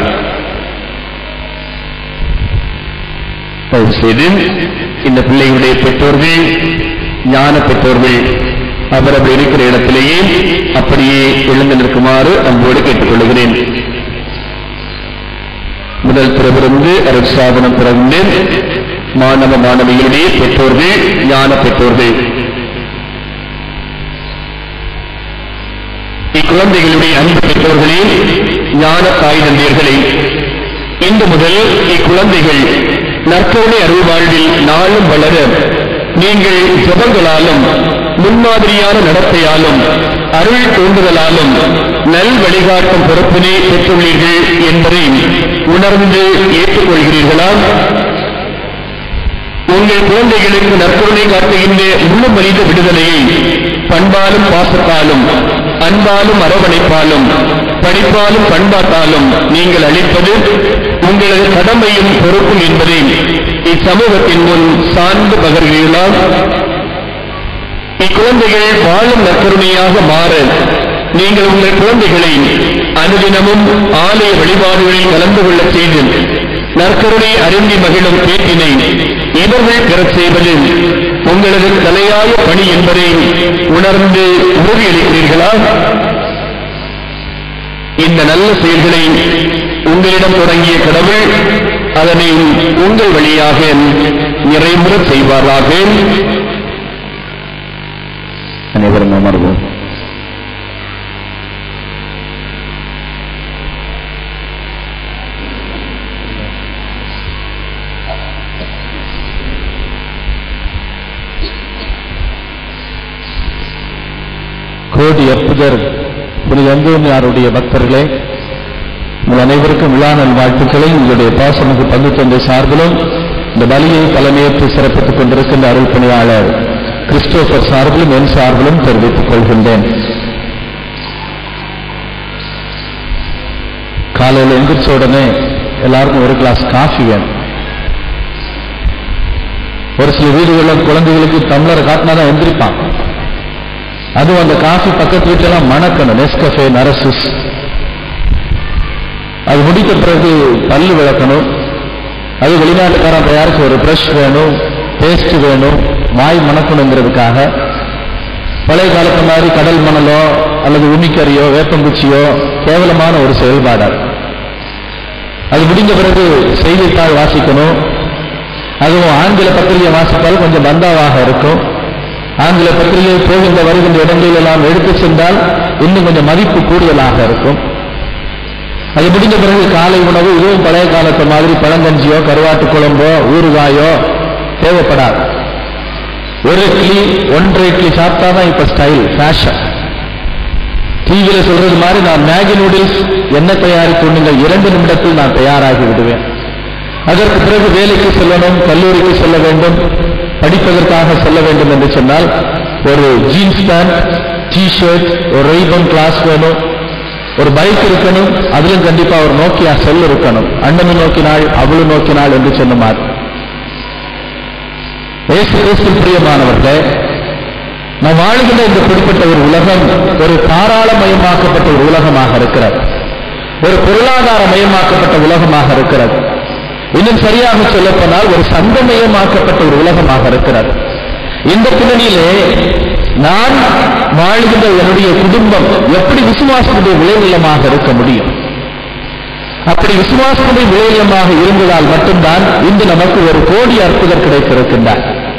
Speaker 4: தயவு செய்து இந்த பிள்ளைகளுடைய பெற்றோர்கள் ஞான பெற்றோர்கள் அவரவர் இருக்கிற இடத்திலேயே அப்படியே எழுந்து நிற்குமாறு அன்போடு கேட்டுக்கொள்கிறேன் முதல் பிறவிருந்து அருள் சாதனம் பிறந்து மாணவ மாணவிகளுடைய பெற்றோர்கள் ஞான பெற்றோர்கள் இக்குழந்தைகளுடைய அன்பு பெற்றோர்களே ஞான தாய் தந்தையர்களே இன்று முதல் இக்குழந்தைகள் நற்கருணை அருள் வாழ்வில் நாளும் வளர நீங்கள் ஜபங்களாலும் முன்மாதிரியான நடத்தையாலும் அருள் தூண்டுதலாலும் நல் வழிகாட்டும் பொறுப்பினை பெற்றுள்ளீர்கள் என்பதை உணர்ந்து ஏற்றுக்கொள்கிறீர்களா உங்கள்
Speaker 6: உங்கள் குழந்தைகளுக்கு நற்கருணை காட்டுகின்ற முழு மனித விடுதலையை பண்பாலும் பாசத்தாலும் அன்பாலும் அரவணைப்பாலும் படிப்பாலும் பண்பாட்டாலும் நீங்கள் அளிப்பது உங்களது கடமையும் பொறுப்பும் என்பதை இச்சமூகத்தின் முன் சார்ந்து பகர்கிறீர்களா இக்குழந்தைகள் வாழும் நற்கருணையாக மாற நீங்கள் உங்கள் குழந்தைகளை அனுதினமும் ஆலய வழிபாடுகளில் கலந்து கொள்ளச் செய்து நற்கருணை அருந்தி மகிழும் பேட்டினை இவர்கள் பெறச் செய்வது உங்களது தலையாய பணி என்பதை உணர்ந்து உறுதியளிக்கிறீர்களா இந்த நல்ல செயல்களை உங்களிடம் தொடங்கிய கடவுள் அதனை உங்கள் வழியாக நிறைமுறச் செய்வாராக
Speaker 4: அனைவரும் அமர்வோம் கோடி அற்புதர் புனித அந்தோனியாருடைய பக்தர்களே உங்கள் அனைவருக்கும் விழா நல் வாழ்த்துக்களை உங்களுடைய பாசமிகு பங்கு தந்தை சார்பிலும் இந்த பலியை தலைமையேற்று சிறப்பித்துக் கொண்டிருக்கின்ற அருள் பணியாளர் கிறிஸ்டோபர் சார்பிலும் என் சார்பிலும் தெரிவித்துக் கொள்கின்றேன் காலையில் எந்திரிச்ச உடனே எல்லாருக்கும் ஒரு கிளாஸ் காஃபி வேணும் ஒரு சில வீடுகளில் குழந்தைகளுக்கு டம்ளரை காட்டினா தான் எந்திரிப்பான் அதுவும் அந்த காஃபி பக்கத்து வீட்டெல்லாம் மணக்கணும் நெஸ்கஃபே நரசிஸ் அது முடித்த பிறகு பல்லு விளக்கணும் அது வெளிநாட்டுக்காரன் தயாரிச்ச ஒரு ப்ரஷ் வேணும் பேஸ்ட் வேணும் வாய் மணக்கணுங்கிறதுக்காக பழைய காலத்து மாதிரி கடல் மணலோ அல்லது உண்ணிக்கறியோ வேப்பங்குச்சியோ கேவலமான ஒரு செயல்பாடு அது முடிந்த பிறகு செய்தித்தாள் வாசிக்கணும் அதுவும் ஆங்கில பத்திரிகை வாசித்தால் கொஞ்சம் பந்தாவாக இருக்கும் ஆங்கில பத்திரிகை போகின்ற வருகின்ற இடங்களில் எல்லாம் எடுத்து சென்றால் இன்னும் கொஞ்சம் மதிப்பு கூடுதலாக இருக்கும் அது முடிந்த பிறகு காலை உணவு இதுவும் பழைய காலத்து மாதிரி பழங்கஞ்சியோ கருவாட்டு குழம்போ ஊறுகாயோ தேவைப்படாது ஒரு இட்லி ஒன்றரை இட்லி சாப்பிட்டா தான் இப்ப ஸ்டைல் ஃபேஷன் டிவியில சொல்றது மாதிரி நான் மேகி நூடுல்ஸ் என்ன தயாரித்து உண்ணுங்கள் இரண்டு நிமிடத்தில் நான் தயாராகி விடுவேன் அதற்கு பிறகு வேலைக்கு செல்லணும் கல்லூரிக்கு செல்ல வேண்டும் படிப்பதற்காக செல்ல வேண்டும் என்று சொன்னால் ஒரு ஜீன்ஸ் பேண்ட் டி ஷர்ட் ஒரு ரெய்பன் கிளாஸ் வேணும் ஒரு பைக் இருக்கணும் அதிலும் கண்டிப்பா ஒரு நோக்கியா செல் இருக்கணும் அண்ணனும் நோக்கினாள் அவளும் நோக்கினாள் என்று சொன்ன மாதிரி இயேசு கிறிஸ்து பிரியமானவர்களே நாம் வாழுகின்ற இந்த குறிப்பிட்ட ஒரு உலகம் ஒரு தாராளமயமாக்கப்பட்ட ஒரு உலகமாக இருக்கிறது ஒரு பொருளாதார மயமாக்கப்பட்ட உலகமாக இருக்கிறது இன்னும் சரியாக சொல்லப்போனால் ஒரு சந்தமயமாக்கப்பட்ட ஒரு உலகமாக இருக்கிறது இந்த பின்னணியிலே நான் வாழ்கின்ற என்னுடைய குடும்பம் எப்படி விசுவாசத்துடைய விளைநிலமாக இருக்க முடியும் அப்படி விசுவாசத்துடைய விளைநிலமாக இருந்ததால் மட்டும்தான் இன்று நமக்கு ஒரு கோடி அற்புதர் கிடைத்திருக்கின்றார்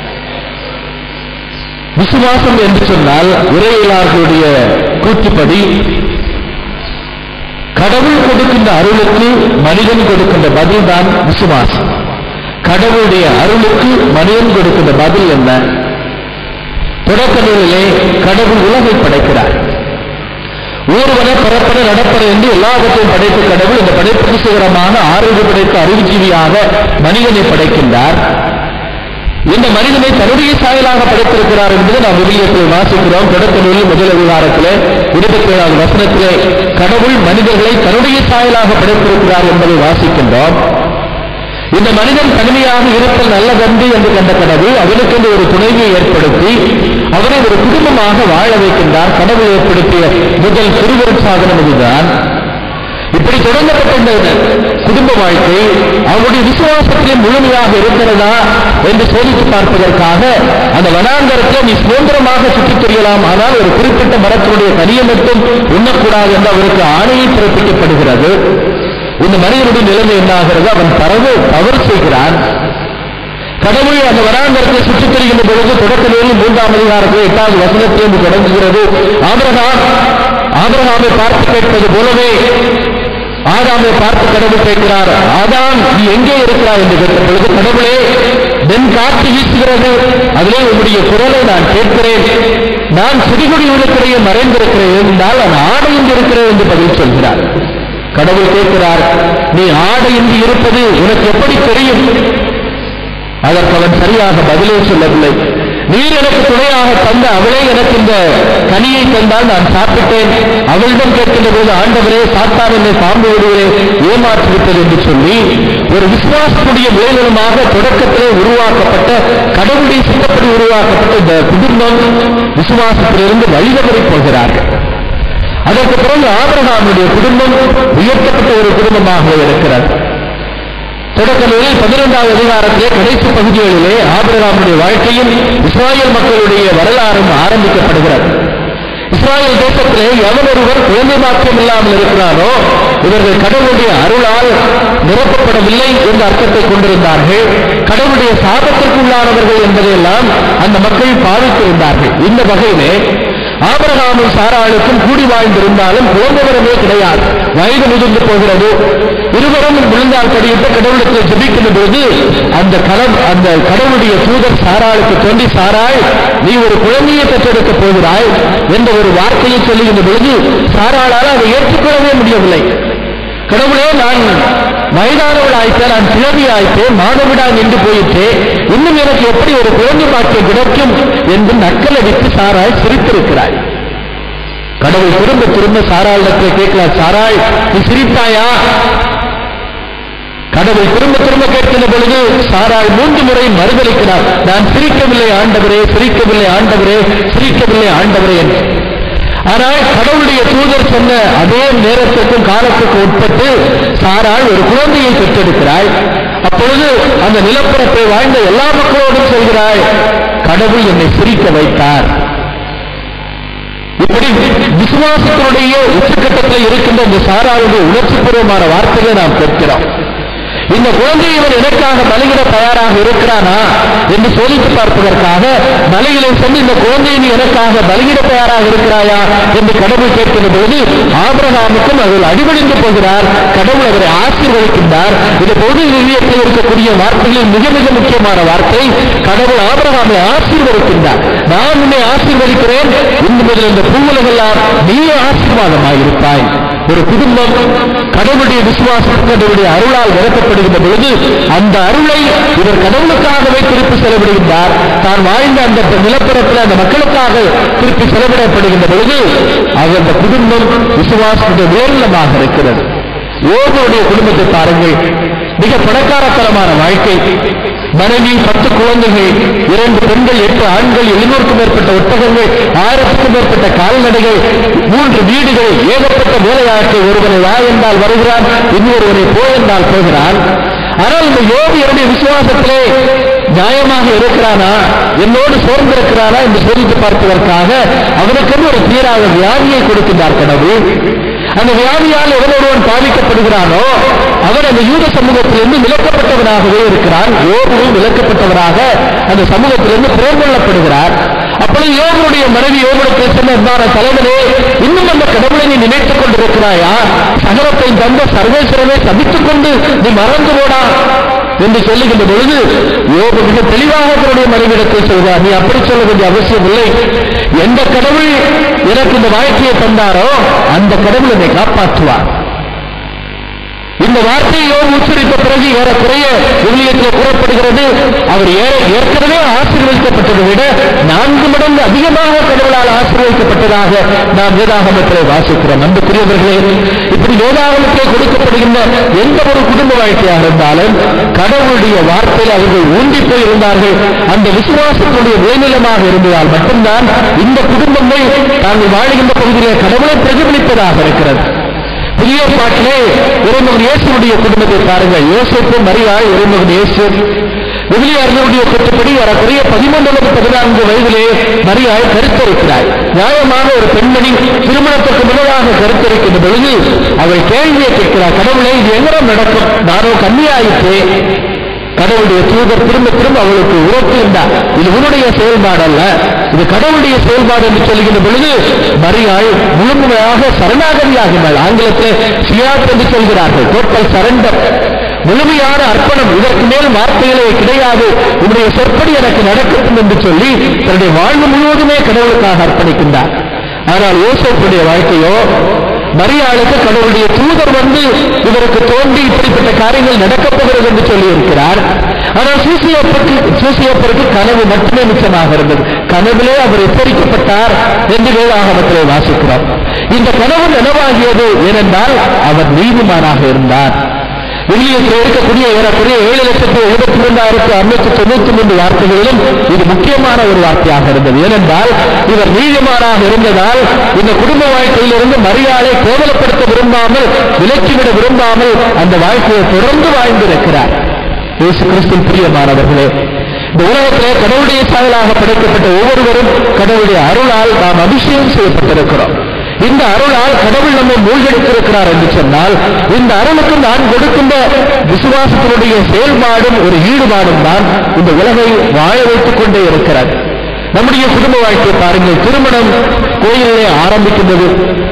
Speaker 4: விசுவாசம் என்று சொன்னால் இறையிலார்களுடைய கூற்றுப்படி கடவுள் கொடுக்கின்ற அருளுக்கு மனிதன் கொடுக்கின்ற பதில் தான் விசுவாசம் கடவுளுடைய அருளுக்கு மனிதன் கொடுக்கின்ற பதில் என்ன தொடக்க நூலிலே கடவுள் உலகை படைக்கிறார் ஊர்வன பரப்பன நடப்பன என்று எல்லாவற்றையும் படைத்த கடவுள் இந்த படைப்புக்கு சிகரமாக ஆரோக்கிய படைத்த அறிவுஜீவியாக மனிதனை படைக்கின்றார் இந்த மனிதனை தன்னுடைய சாயலாக படைத்திருக்கிறார் என்பது நாம் விவிலியத்தில் வாசிக்கிறோம் தொடக்க நூலில் முதல் அதிகாரத்திலே இருபத்தி ஏழாவது வசனத்திலே கடவுள் மனிதர்களை தன்னுடைய சாயலாக படைத்திருக்கிறார் என்பதை வாசிக்கின்றோம் இந்த மனிதன் தனிமையாக இருத்தல் நல்லதன்று என்று கண்ட கடவுள் அவனுக்கென்று ஒரு துணைவியை ஏற்படுத்தி அவரை ஒரு குடும்பமாக வாழ வைக்கின்றார் கடவுள் ஏற்படுத்திய முதல் திருவருட் சாதனம் இதுதான் இப்படி தொடங்கப்பட்ட இந்த குடும்ப வாழ்க்கை அவருடைய விசுவாசத்திலே முழுமையாக இருக்கிறதா என்று சோதித்து பார்ப்பதற்காக அந்த வனாந்தரத்தை நீ சுதந்திரமாக சுற்றித் தெரியலாம் ஆனால் ஒரு குறிப்பிட்ட மரத்தினுடைய கனியை மட்டும் உண்ணக்கூடாது என்று அவருக்கு ஆணையை பிறப்பிக்கப்படுகிறது இந்த மனிதனுடைய நிலைமை என்ன ஆகிறது அவன் தரவு தவறு செய்கிறான் கடவுள் அந்த வராந்தரத்தை சுற்றித் தெரிகின்ற பொழுது தொடக்கத்தில் மூன்றாம் அதிகாரத்தில் எட்டாவது வசனத்திலிருந்து தொடங்குகிறது ஆபிரகாம் ஆபிரகாமை பார்த்து கேட்பது போலவே ஆதாமை பார்த்து கடவுள் கேட்கிறார் ஆதாம் நீ எங்கே இருக்கிறாய் என்று கேட்ட பொழுது கடவுளே தென் காற்று வீசுகிறது அதிலே உன்னுடைய குரலை நான் கேட்கிறேன் நான் செடிகொடிகளுக்கிடையே மறைந்திருக்கிறேன் என்றால் நான் ஆடையின்றி இருக்கிறேன் என்று பதில் சொல்கிறார் கடவுள் கேட்கிறார் நீ ஆடையின்றி இருப்பது உனக்கு எப்படி தெரியும்
Speaker 6: அதற்கு அவன் சரியாக பதிலே சொல்லவில்லை நீர் எனக்கு துணையாக தந்த அவளே எனக்கு இந்த கனியை தந்தால் நான் சாப்பிட்டேன் அவளிடம் கேட்கின்ற போது ஆண்டவரே சாத்தான் என்னை பாம்பு விடுவரே ஏமாற்றிவிட்டது என்று சொல்லி ஒரு விசுவாசத்துடைய விளைநிலமாக தொடக்கத்திலே உருவாக்கப்பட்ட கடவுளுடைய சித்தப்படி உருவாக்கப்பட்ட இந்த குடும்பம் விசுவாசத்திலிருந்து வழிதவறி போகிறார்கள் அதற்கு பிறகு ஆபிரகாமுடைய குடும்பம் உயர்த்தப்பட்ட ஒரு குடும்பமாக இருக்கிறது தொடக்க நூலில் பதினைந்தாவது அதிகாரத்திலே கடைசி பகுதிகளிலே ஆபிரகாமுடைய வாழ்க்கையும் இஸ்ராயல் மக்களுடைய வரலாறும் ஆரம்பிக்கப்படுகிறது இஸ்ராயல் தேசத்திலே எவன் ஒருவர் குழந்தை பாக்கியம் இல்லாமல் இருக்கிறானோ இவர்கள் கடவுளுடைய அருளால் நிரப்பப்படவில்லை என்ற அர்த்தத்தை கொண்டிருந்தார்கள் கடவுளுடைய சாபத்திற்குள்ளானவர்கள் என்பதையெல்லாம் அந்த மக்கள் பாதித்திருந்தார்கள் இந்த வகையிலே ஆபரகாமும் சாராளுக்கும் கூடி வாழ்ந்திருந்தாலும் குழந்தைவரமே கிடையாது வயது முதிர்ந்து போகிறது இருவரும் விழுந்தால் படியிட்டு கடவுளுக்கு ஜெபிக்கின்ற பொழுது அந்த கலம் அந்த கடவுளுடைய தூதர் சாராளுக்கு தோன்றி சாராள் நீ ஒரு குழந்தையை பெற்றெடுக்கப் போகிறாய் என்ற ஒரு வார்த்தையை சொல்லுகின்ற பொழுது சாராளால் அதை ஏற்றுக்கொள்ளவே முடியவில்லை கடவுளே நான் வயதானவள் ஆயிட்டேன் நான் கிழவி ஆயிட்டேன் மாதவிடா நின்று போயிட்டே இன்னும் எனக்கு எப்படி ஒரு குழந்தை பாக்கியம் கிடைக்கும் என்று நக்கல் அடித்து சாராள் சிரித்திருக்கிறாய் கடவுள் திரும்ப திரும்ப சாராளிடத்தில் கேட்கிறார் சாராள் நீ சிரிப்பாயா கடவுள் திரும்ப திரும்ப கேட்கின்ற பொழுது சாராள் மூன்று முறை மறுதளிக்கிறார் நான் சிரிக்கவில்லை ஆண்டவரே சிரிக்கவில்லை ஆண்டவரே சிரிக்கவில்லை ஆண்டவரே என்று ஆனால் கடவுளுடைய தூதர் சொன்ன அதே நேரத்திற்கும் காலத்துக்கும் உட்பட்டு சாராள் ஒரு குழந்தையை பெற்றெடுக்கிறாள் அப்பொழுது அந்த நிலப்பரப்பை வாழ்ந்த எல்லா மக்களோடும் சொல்கிறாள் கடவுள் என்னை சிரிக்க வைத்தார் இப்படி விசுவாசத்தினுடைய உச்சக்கட்டத்தில் இருக்கின்ற இந்த சாராளுடைய உணர்ச்சிபூர்வமான வார்த்தைகளை நாம் கேட்கிறோம் இந்த குழந்தை இவன் எனக்காக பலியிட தயாராக இருக்கிறானா என்று சோதித்து பார்ப்பதற்காக மலையிலே சென்று இந்த குழந்தையை நீ எனக்காக பலியிட தயாராக இருக்கிறாயா என்று கடவுள் கேட்கிற பொழுது ஆபிரகாமுக்கும் அதில் அடிபணிந்து போகிறார் கடவுள் அவரை ஆசீர்வதிக்கின்றார் இது பொது நிலையத்தில் இருக்கக்கூடிய வார்த்தைகளில் மிக மிக முக்கியமான வார்த்தை கடவுள் ஆபிரகாமை ஆசீர்வதிக்கின்றார் நான் உன்னை ஆசீர்வதிக்கிறேன் இன்று முதல் இந்த பூவுலகெல்லாம் நீ ஆசீர்வாதமாயிருப்பாய் ஒரு குடும்பம் கடவுளுடைய விசுவாசம் கடவுளுடைய அருளால் நிரப்பப்படுகின்ற பொழுது அந்த அருளை இவர் கடவுளுக்காகவே திருப்பி செலவிடுகின்றார் தான் வாழ்ந்த அந்த நிலப்பரப்பில் அந்த மக்களுக்காக திருப்பி செலவிடப்படுகின்ற பொழுது அவர் அந்த குடும்பம் விசுவாசத்துடைய வேர்லமாக இருக்கிறது யோகனுடைய குடும்பத்தை பாருங்கள் மிக பணக்காரத்தனமான வாழ்க்கை மனைவி பத்து குழந்தைகள் இரண்டு பெண்கள் எட்டு ஆண்கள் எழுநூறுக்கும் மேற்பட்ட ஒட்டகங்கள் ஆயிரத்துக்கும் மேற்பட்ட கால்நடைகள் மூன்று வீடுகள் ஏகப்பட்ட வேலையாட்கள் ஒருவனை வா என்றால் வருகிறான் இன்னொருவனை போ என்றால் போகிறான் ஆனால் இந்த யோகியருடைய விசுவாசத்திலே நியாயமாக இருக்கிறானா என்னோடு சோர்ந்திருக்கிறானா என்று சோதித்து பார்ப்பதற்காக அவனுக்கென்று ஒரு தீராத வியாதியை கொடுக்கின்றார் கடவுள் அந்த வியாதியால் எவன் ஒருவன் பாதிக்கப்படுகிறானோ அவன் அந்த யூத சமூகத்திலிருந்து விலக்கப்பட்டவனாகவே இருக்கிறான் யோகுவும் விலக்கப்பட்டவராக அந்த சமூகத்திலிருந்து புறங்கொள்ளப்படுகிறார் அப்பொழுது யோகனுடைய மனைவி யோகனுக்கு சொன்ன தலைவனே இன்னும் அந்த கடவுளை நீ நினைத்துக் கொண்டிருக்கிறாயா சகலத்தை தந்த சர்வேஸ்வரனை சபித்துக் கொண்டு நீ மறந்து போடா என்று சொல்லுகின்ற பொழுது யோகு மிக தெளிவாக தன்னுடைய மனைவிடத்தில் சொல்கிறார் நீ அப்படி சொல்ல வேண்டிய அவசியம் இல்லை எந்த கடவுள் எனக்கு இந்த வாழ்க்கையை தந்தாரோ அந்த கடவுள் என்னை காப்பாற்றுவார் இந்த வார்த்தையை யோகு உச்சரித்த பிறகு ஏறக்குறைய விவிலியத்தில் கூறப்படுகிறது அவர் ஏற- ஏற்கனவே ஆசீர்வதிக்கப்பட்டதை விட நான்கு மடங்கு அதிகமாக கடவுளால் ஆசீர்வதிக்கப்பட்டதாக நாம் வேதாகமத்திலே வாசிக்கிறோம் அன்புக்குரியவர்களே இப்படி வேதாகமத்திலே கொடுக்கப்படுகின்ற எந்த ஒரு குடும்ப வாழ்க்கையாக இருந்தாலும் கடவுளுடைய வார்த்தையில் அவர்கள் ஊன்றி போய் இருந்தார்கள் அந்த விசுவாசத்தினுடைய மேல்நிலமாக இருந்ததால் மட்டும்தான் இந்த குடும்பங்கள் தாங்கள் வாழுகின்ற பகுதியிலே கடவுளை பிரதிபலிப்பதாக இருக்கிறது புதிய பாட்டிலே இறைமகன் இயேசுடைய குடும்பத்தை பாருங்கள் யோசிப்பு மரியாள் இறைமகன் இயேசு விவிலிய அறிஞருடைய கூற்றுப்படி வரக்குறைய பதிமூன்றாவது பதினான்கு வயதிலே மரியாள் கருத்தரிக்கிறாள் நியாயமாக ஒரு பெண்மணி திருமணத்திற்கு முன்னதாக கருத்தரிக்கின்ற பொழுது அவள் கேள்வியை கேட்கிறார் கடவுளை இது எங்கடம் நடக்கும் நானோ கன்னியாயிற்றே கடவுளுடைய தூதர் திரும்ப திரும்ப அவளுக்கு உரத்திருந்தார் இது உன்னுடைய செயல்பாடு அல்ல இது கடவுளுடைய செயல்பாடு என்று சொல்லுகின்ற பொழுது மரியாள் முழுமையாக சரணாகதியாகினாள் ஆங்கிலத்தில் சியாத் என்று சொல்கிறார்கள் டோட்டல் சரண்டர் முழுமையான அர்ப்பணம் இதற்கு மேல் வார்த்தைகளே கிடையாது உன்னுடைய சொற்படி எனக்கு நடக்கட்டும் என்று சொல்லி தன்னுடைய வாழ்வு முழுவதுமே கடவுளுக்காக அர்ப்பணிக்கின்றார் ஆனால் யோசேப்புடைய வாழ்க்கையோ மரியாளுக்கு கடவுளுடைய தூதர் வந்து இவருக்கு தோன்றி இப்படிப்பட்ட காரியங்கள் நடக்கப் போகிறது என்று சொல்லி இருக்கிறார் ஆனால் சூசியப்பருக்கு சூசியப்பருக்கு கனவு மட்டுமே மிச்சமாக இருந்தது கனவிலே அவர் எச்சரிக்கப்பட்டார் என்று வேதாகமத்திலே வாசிக்கிறோம் இந்த கனவு நனவாகியது ஏனென்றால் அவர் நீதிமானாக இருந்தார் வெளியத்தில் இருக்கக்கூடிய ஏறக்குறைய ஏழு லட்சத்து எழுபத்தி மூன்றாயிரத்து அறுநூத்தி தொண்ணூத்தி மூன்று வார்த்தைகளிலும் இது முக்கியமான ஒரு வார்த்தையாக இருந்தது ஏனென்றால் இவர் நீதிமானாக இருந்ததால் இந்த குடும்ப வாழ்க்கையிலிருந்து மரியாதை கேவலப்படுத்த விரும்பாமல் விலக்கிவிட விரும்பாமல் அந்த வாழ்க்கையை தொடர்ந்து வாழ்ந்திருக்கிறார் இயேசு கிறிஸ்து பிரியமானவர்களே இந்த உலகத்திலே கடவுளுடைய சாயலாக படைக்கப்பட்ட ஒவ்வொருவரும் கடவுளுடைய அருளால் நாம் அபிஷேகம் செய்யப்பட்டிருக்கிறோம் இந்த அருளால் கடவுள் நம்மை மூழ்கடித்திருக்கிறார் என்று சொன்னால் இந்த அருளுக்கு நான் கொடுக்கின்ற விசுவாசத்தினுடைய செயல்பாடும் ஒரு ஈடுபாடும் தான் இந்த உலகை வாழ வைத்துக் கொண்டே இருக்கிறது நம்முடைய குடும்ப வாழ்க்கை பாருங்கள் திருமணம் கோயிலே ஆரம்பிக்கின்றது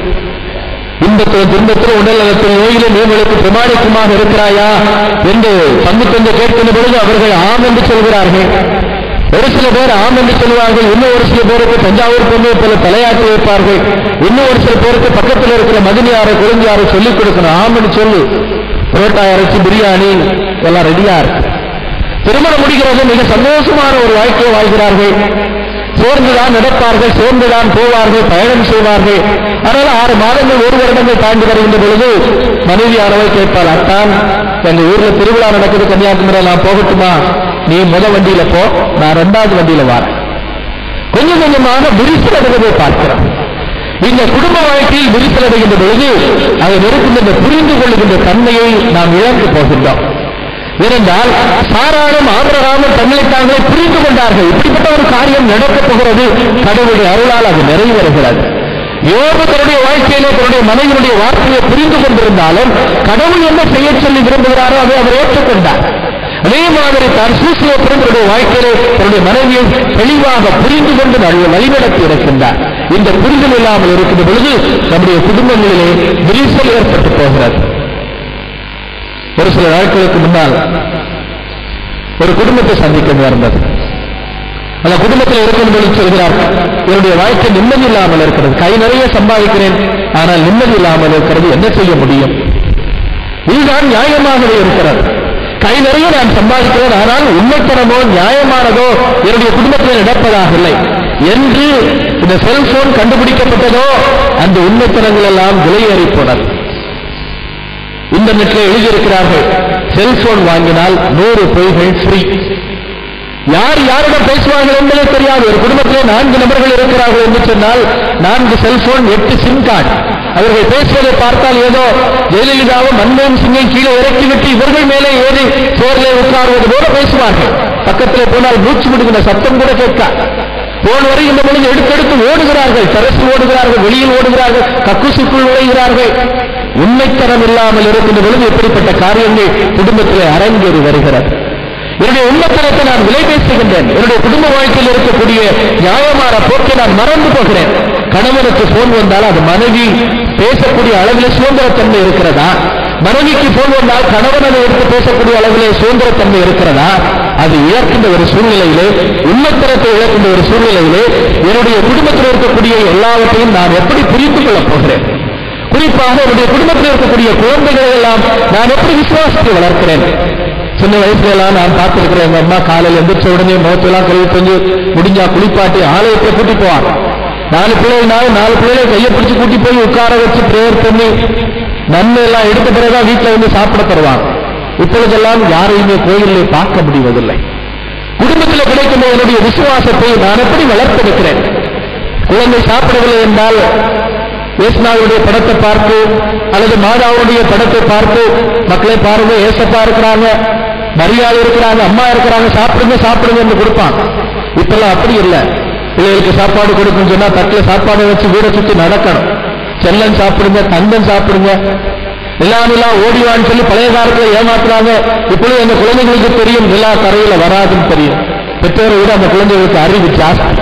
Speaker 6: இன்பத்தில் துன்பத்தில் உடல் நலத்தில் நோயிலும் நீங்களுக்கு பிரமாணிக்கமாக இருக்கிறாயா என்று பங்கு தந்து கேட்கின்ற பொழுது அவர்கள் ஆம் என்று சொல்கிறார்கள் ஒரு சில பேர் ஆம் என்று சொல்வார்கள் இன்னும் ஒரு சில பேருக்கு தஞ்சாவூர் பொண்ணு போல தலையாட்டி வைப்பார்கள் இன்னும் ஒரு சில பேருக்கு பக்கத்தில் இருக்கிற மதினியாரை குழந்தையாரை சொல்லிக் கொடுக்கணும் ஆம் என்று சொல்லு புரோட்டா இறைச்சி பிரியாணி எல்லாம் ரெடியா இருக்கு திருமணம் முடிகிறது மிக சந்தோஷமான ஒரு வாழ்க்கையை வாழ்கிறார்கள் சேர்ந்துதான் நடப்பார்கள் சேர்ந்துதான் போவார்கள் பயணம் செய்வார்கள் ஆனால் ஆறு மாதங்கள் ஒரு வருடங்கள் தாண்டி வருகின்ற பொழுது மனைவியானவள் கேட்பாள் அத்தான் எங்க ஊர்ல திருவிழா நடக்குது கன்னியாகுமரி நான் போகட்டுமா நீ முத வண்டியில போ நான் ரெண்டாவது வண்டியில வரேன் கொஞ்சம் கொஞ்சமாக விரிசல் அடைவதை பார்க்கிறோம் இந்த குடும்ப வாழ்க்கையில் விரிசல் அடைகின்ற பொழுது அதை நெருக்கின்ற புரிந்து கொள்ளுகின்ற தன்மையை நாம் இழந்து போகின்றோம் ஏனென்றால் சாராளும் ஆபரகாமும் தங்களை தாங்களே புரிந்து கொண்டார்கள் இப்படிப்பட்ட ஒரு காரியம் நடக்கப் போகிறது கடவுளுடைய அருளால் அது நிறைவேறுகிறது யோபு தன்னுடைய வாழ்க்கையிலே தன்னுடைய மனைவியுடைய வார்த்தையை புரிந்து கொண்டிருந்தாலும் கடவுள் என்ன செய்ய சொல்லி விரும்புகிறாரோ அதை அவர் ஏற்றுக்கொண்டார் அதே மாதிரி தான் சூசிய பிறந்தருடைய வாழ்க்கையிலே தன்னுடைய மனைவியை தெளிவாக புரிந்து கொண்டு நல்ல வழிநடத்தி இருக்கின்றார் இந்த புரிதல் இல்லாமல் இருக்கின்ற பொழுது நம்முடைய குடும்பங்களிலே விரிசல் ஏற்பட்டு போகிறது ஒரு சில நாட்களுக்கு முன்னால் ஒரு குடும்பத்தை சந்திக்க நேர்ந்தது அந்த குடும்பத்தில் இருக்கும் பொழுது சொல்கிறார் என்னுடைய வாழ்க்கை நிம்மதி இல்லாமல் இருக்கிறது கை நிறைய சம்பாதிக்கிறேன் ஆனால் நிம்மதி இல்லாமல் இருக்கிறது என்ன செய்ய முடியும் இதுதான் நியாயமாகவே இருக்கிறது கை நிறைய நான் சம்பாதிக்கிறேன் ஆனால் உண்மைத்தனமோ நியாயமானதோ என்னுடைய குடும்பத்தில் நடப்பதாக இல்லை என்று இந்த செல்போன் கண்டுபிடிக்கப்பட்டதோ அந்த உண்மைத்தனங்கள் எல்லாம் விலையேறி போனது இன்டர்நெட்ல எழுதியிருக்கிறார்கள் செல்போன் வாங்கினால் நூறு பொய்கள் ஃப்ரீ யார் யாரிடம் பேசுவார்கள் என்பதே தெரியாது ஒரு குடும்பத்திலே நான்கு நபர்கள் இருக்கிறார்கள் என்று சொன்னால் நான்கு செல்போன் எட்டு சிம் கார்டு அவர்கள் பேசுவதை பார்த்தால் ஏதோ ஜெயலலிதாவும் மன்மோகன் சிங்கை கீழே இறக்கிவிட்டு இவர்கள் மேலே ஏறி சோரிலே உட்காருவது போல பேசுவார்கள் பக்கத்தில் போனால் மூச்சு விடுகிற சத்தம் கூட கேட்க போன் வரை இந்த பொழுது எடுத்தெடுத்து ஓடுகிறார்கள் டெரஸில் ஓடுகிறார்கள் வெளியில் ஓடுகிறார்கள் கக்குசுக்குள் நுழைகிறார்கள் உண்மைத்தனம் இல்லாமல் இருக்கின்ற பொழுது இப்படிப்பட்ட காரியங்கள் குடும்பத்தில் அரங்கேறி வருகிறது என்னுடைய உண்மைத்தனத்தை நான் விலை பேசுகின்றேன் என்னுடைய குடும்ப வாழ்க்கையில் இருக்கக்கூடிய நியாயமான போக்கை நான் மறந்து போகிறேன் கணவனுக்கு போன் வந்தால் அது மனைவி பேசக்கூடிய அளவில் சுதந்திரத்தன்மை இருக்கிறதா மனைவிக்கு போன் வந்தால் கணவன் அதை எடுத்து பேசக்கூடிய அளவிலே சுதந்திரத்தன்மை இருக்கிறதா அது இழக்கின்ற ஒரு சூழ்நிலையிலே உண்மைத்தனத்தை இழக்கின்ற ஒரு சூழ்நிலையிலே என்னுடைய குடும்பத்தில் இருக்கக்கூடிய எல்லாவற்றையும் நான் எப்படி புரிந்து கொள்ளப் போகிறேன் குறிப்பாக என்னுடைய குடும்பத்தில் இருக்கக்கூடிய குழந்தைகளை எல்லாம் நான் எப்படி விசுவாசத்தை வளர்க்கிறேன் சின்ன வயசுல எல்லாம் நான் பார்த்திருக்கிறேன் எங்க அம்மா காலையில் எந்திரிச்ச உடனே முகத்தெல்லாம் கழுவி செஞ்சு முடிஞ்சா குளிப்பாட்டி ஆலயத்தை கூட்டி போவாங்க நாலு பிள்ளைகள்னாலும் நாலு பிள்ளைகளை கையை பிடிச்சு கூட்டி போய் உட்கார வச்சு பிரேயர் பண்ணி நன்மை எல்லாம் எடுத்த பிறகுதான் வீட்டுல வந்து சாப்பிட தருவாங்க இப்பொழுதெல்லாம் யாரையுமே கோயிலிலே பார்க்க முடிவதில்லை குடும்பத்தில் கிடைக்கின்ற என்னுடைய விசுவாசத்தை நான் எப்படி வளர்த்தெடுக்கிறேன் குழந்தை சாப்பிடவில்லை என்றால் இயேசுநாதருடைய படத்தை பார்த்து அல்லது மாதாவுடைய படத்தை பார்த்து மக்களை பாருங்க ஏசப்பா இருக்கிறாங்க மரியாதை இருக்கிறாங்க அம்மா இருக்கிறாங்க சாப்பிடுங்க சாப்பிடுங்க என்று கொடுப்பான் இப்பெல்லாம் அப்படி இல்லை பிள்ளைகளுக்கு சாப்பாடு கொடுக்கணும்னு சொன்னா தட்டுல சாப்பாடை வச்சு வீட சுத்தி நடக்கணும் செல்லன் சாப்பிடுங்க தந்தன் சாப்பிடுங்க எல்லாம் எல்லாம் ஓடிவான்னு சொல்லி பழைய காலத்துல ஏமாத்துறாங்க இப்பொழுது அந்த குழந்தைகளுக்கு தெரியும் நிலா கரையில வராதுன்னு தெரியும் பெற்றோரை விட அந்த குழந்தைகளுக்கு அறிவு ஜாஸ்தி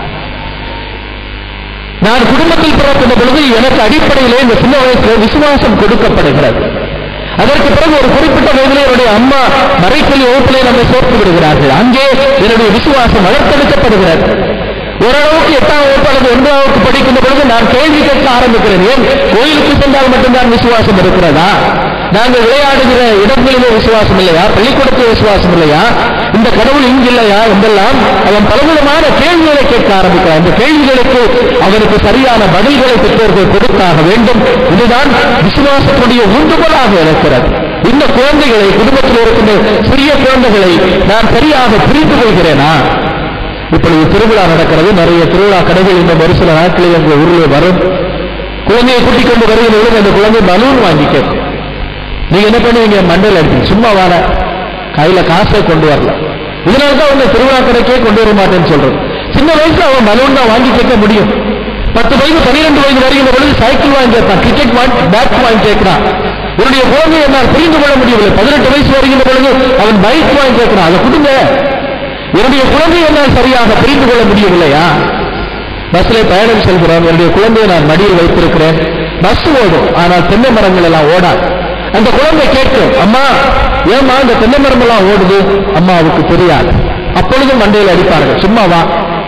Speaker 6: நான் குடும்பத்தில் பிறக்கின்ற பொழுது எனக்கு அடிப்படையிலே இந்த சின்ன வயசுல விசுவாசம் கொடுக்கப்படுகிறது அதற்கு பிறகு ஒரு குறிப்பிட்ட வயதிலே என்னுடைய அம்மா மறைக்கல்வி வகுப்பிலே நம்மை சேர்த்து விடுகிறார்கள் அங்கே என்னுடைய விசுவாசம் வளர்த்தெடுக்கப்படுகிறது ஓரளவுக்கு எட்டாம் வகுப்பு அல்லது ஒன்றாம் வகுப்பு படிக்கின்ற பொழுது நான் கேள்வி கேட்க ஆரம்பிக்கிறேன் ஏன் கோயிலுக்கு சென்றால் மட்டும்தான் விசுவாசம் இருக்கிறதா நாங்கள் விளையாடுகிற இடங்களிலே விசுவாசம் இல்லையா பள்ளிக்கூடத்தில் விசுவாசம் இல்லையா இந்த கடவுள் இங்கில்லையா என்றெல்லாம் அவன் பலவிதமான கேள்விகளை கேட்க ஆரம்பிக்கிறான் இந்த கேள்விகளுக்கு அவனுக்கு சரியான பதில்களை பெற்றோர்கள் கொடுத்தாக வேண்டும் இதுதான் விசுவாசத்துடைய உந்துகோலாக இருக்கிறது இந்த குழந்தைகளை குடும்பத்தில் இருக்கின்ற சிறிய குழந்தைகளை நான் சரியாக புரிந்து கொள்கிறேனா இப்பொழுது திருவிழா நடக்கிறது நிறைய திருவிழா கடைகள் இந்த ஒரு சில நாட்களில் எங்கள் ஊரில் வரும் குழந்தையை கூட்டிக் கொண்டு வருகிற பொழுது அந்த குழந்தை பலூன் வாங்கி கேட்கும் நீங்க என்ன பண்ணுவீங்க மண்டையில் அடிப்பீங்க சும்மா வார கையில காசை கொண்டு வரல இதனால தான் உங்க திருவிழா கடைக்கே கொண்டு வர மாட்டேன்னு சொல்றது சின்ன வயசுல அவன் பலூன் தான் வாங்கி கேட்க முடியும் பத்து வயது பன்னிரெண்டு வயது வருகிற பொழுது சைக்கிள் வாங்கி கேட்பான் கிரிக்கெட் வாங்கி பேட் வாங்கி கேட்கிறான் என்னுடைய குழந்தையை என்னால் புரிந்து கொள்ள முடியவில்லை பதினெட்டு வயசு வருகின்ற பொழுது அவன் பைக் வாங்கி கேட்கிறான் அதை கொடுங்க என்னுடைய குழந்தையை என்னால் சரியாக புரிந்து கொள்ள முடியவில்லையா பஸ்ல பயணம் செல்கிறோம் என்னுடைய குழந்தையை நான் மடியில் வைத்திருக்கிறேன் பஸ் ஓடும் ஆனால் தென்னை மரங்கள் எல்லாம் ஓடாது அந்த குழந்தை கேட்கும் அம்மா ஏம்மா இந்த தென்னை மரம் எல்லாம் ஓடுது அம்மாவுக்கு தெரியாது அப்பொழுதும் மண்டையில் அடிப்பார்கள் சும்மா வா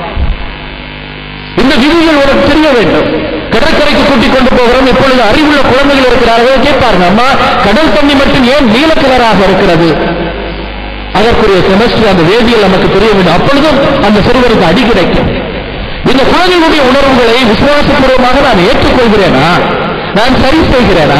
Speaker 6: இந்த விதிகள் உனக்கு தெரிய வேண்டும் கடற்கரைக்கு கூட்டிக் கொண்டு போகிறோம் இப்பொழுது அறிவுள்ள குழந்தைகள் இருக்கிறார்கள் கேட்பார்கள் அம்மா கடல் தண்ணி மட்டும் ஏன் நீல கலராக இருக்கிறது அதற்குரிய கெமிஸ்ட்ரி அந்த வேதியியல் நமக்கு தெரிய வேண்டும் அப்பொழுதும் அந்த சிறுவருக்கு அடி கிடைக்கும் இந்த குழந்தைகளுடைய உணர்வுகளை விசுவாசபூர்வமாக நான் ஏற்றுக்கொள்கிறேனா நான் சரி செய்கிறேனா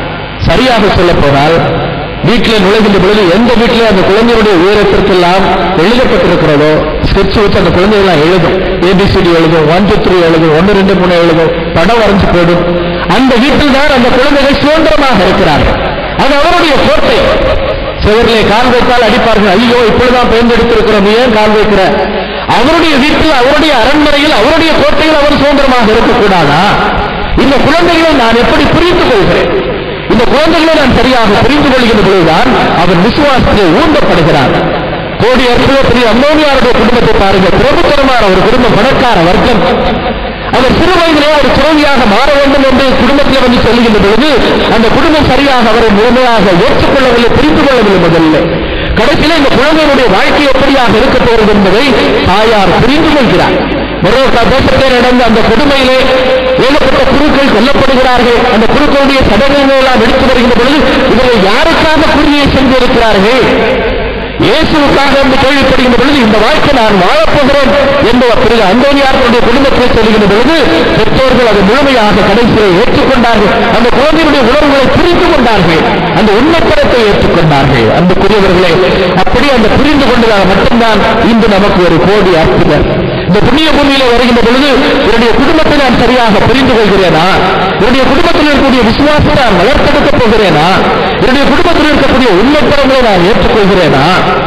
Speaker 6: சரியாக சொல்ல போனால் வீட்டில் நுழைகின்ற பொழுது எந்த வீட்டிலே அந்த குழந்தையுடைய உயரத்திற்கெல்லாம் எழுதப்பட்டிருக்கிறதோ ஸ்கெட்ச் வச்சு அந்த குழந்தைகள்லாம் எழுதும் ஏபிசிடி எழுதும் ஒன் டூ த்ரீ எழுதும் ஒன்று ரெண்டு மூணு எழுதும் படம் வரைஞ்சு போடும் அந்த வீட்டில் தான் அந்த குழந்தைகள் சுதந்திரமாக இருக்கிறார்கள் அது அவருடைய கோட்டை சிவரிலே கால் வைத்தால் அடிப்பார்கள் ஐயோ இப்படிதான் தேர்ந்தெடுத்திருக்கிறோம் நீ ஏன் கால் வைக்கிற அவருடைய வீட்டில் அவருடைய அரண்மனையில் அவருடைய கோட்டையில் அவர் சுதந்திரமாக இருக்கக்கூடாதா இந்த குழந்தைகளை நான் எப்படி புரிந்து கொள்கிறேன் இந்த குழந்தைகளை நான் சரியாக புரிந்து கொள்கின்ற பொழுதுதான் அவன் விசுவாசத்திலே ஊண்டப்படுகிறான் கோடி அற்புதத்திலே அம்மோனியாருடைய குடும்பத்தை பாருங்க பிரபுத்தரமான ஒரு குடும்பம் பணக்கார வர்க்கம் அவர் சிறு வயதிலே ஒரு துறவியாக மாற வேண்டும் என்று குடும்பத்தில் வந்து சொல்லுகின்ற பொழுது அந்த குடும்பம் சரியாக அவரை முழுமையாக ஏற்றுக்கொள்ளவில்லை புரிந்து கொள்ளவில்லை முதல்ல கடைசியில் இந்த குழந்தையினுடைய வாழ்க்கை எப்படியாக இருக்க போகிறது என்பதை தாயார் புரிந்து கொள்கிறார் மொரோக்கா தேசத்தில் நடந்த அந்த கொடுமையிலே ஏகப்பட்ட குருக்கள் கொல்லப்படுகிறார்கள் அந்த குருக்களுடைய சடங்குகள் எல்லாம் எடுத்து வருகின்ற பொழுது இவர்கள் யாருக்காக குறியை சென்றிருக்கிறார்கள் இயேசுவுக்காக என்று கேள்விப்படுகின்ற பொழுது இந்த வாழ்க்கை நான் வாழப்போகிறேன் என்று பிறகு அந்தோனியார்களுடைய குடும்பத்தில் சொல்லுகின்ற பொழுது பெற்றோர்கள் அதை முழுமையாக கடைசியை ஏற்றுக்கொண்டார்கள் அந்த குழந்தையுடைய உணர்வுகளை புரிந்து கொண்டார்கள் அந்த உண்மைத்தரத்தை ஏற்றுக்கொண்டார்கள் அன்புக்குரியவர்களே அப்படி அந்த புரிந்து கொண்டதாக மட்டும்தான் இன்று நமக்கு ஒரு கோடி அற்புதம் இந்த புண்ணிய பூமியில வருகின்ற பொழுது என்னுடைய குடும்பத்தை நான் சரியாக புரிந்து கொள்கிறேனா என்னுடைய குடும்பத்தில் இருக்கக்கூடிய விசுவாசத்தை நான் வளர்த்தெடுக்கப் போகிறேனா என்னுடைய குடும்பத்தில் இருக்கக்கூடிய உண்மைத்தரங்களை நான் ஏற்றுக்கொள்கிறேனா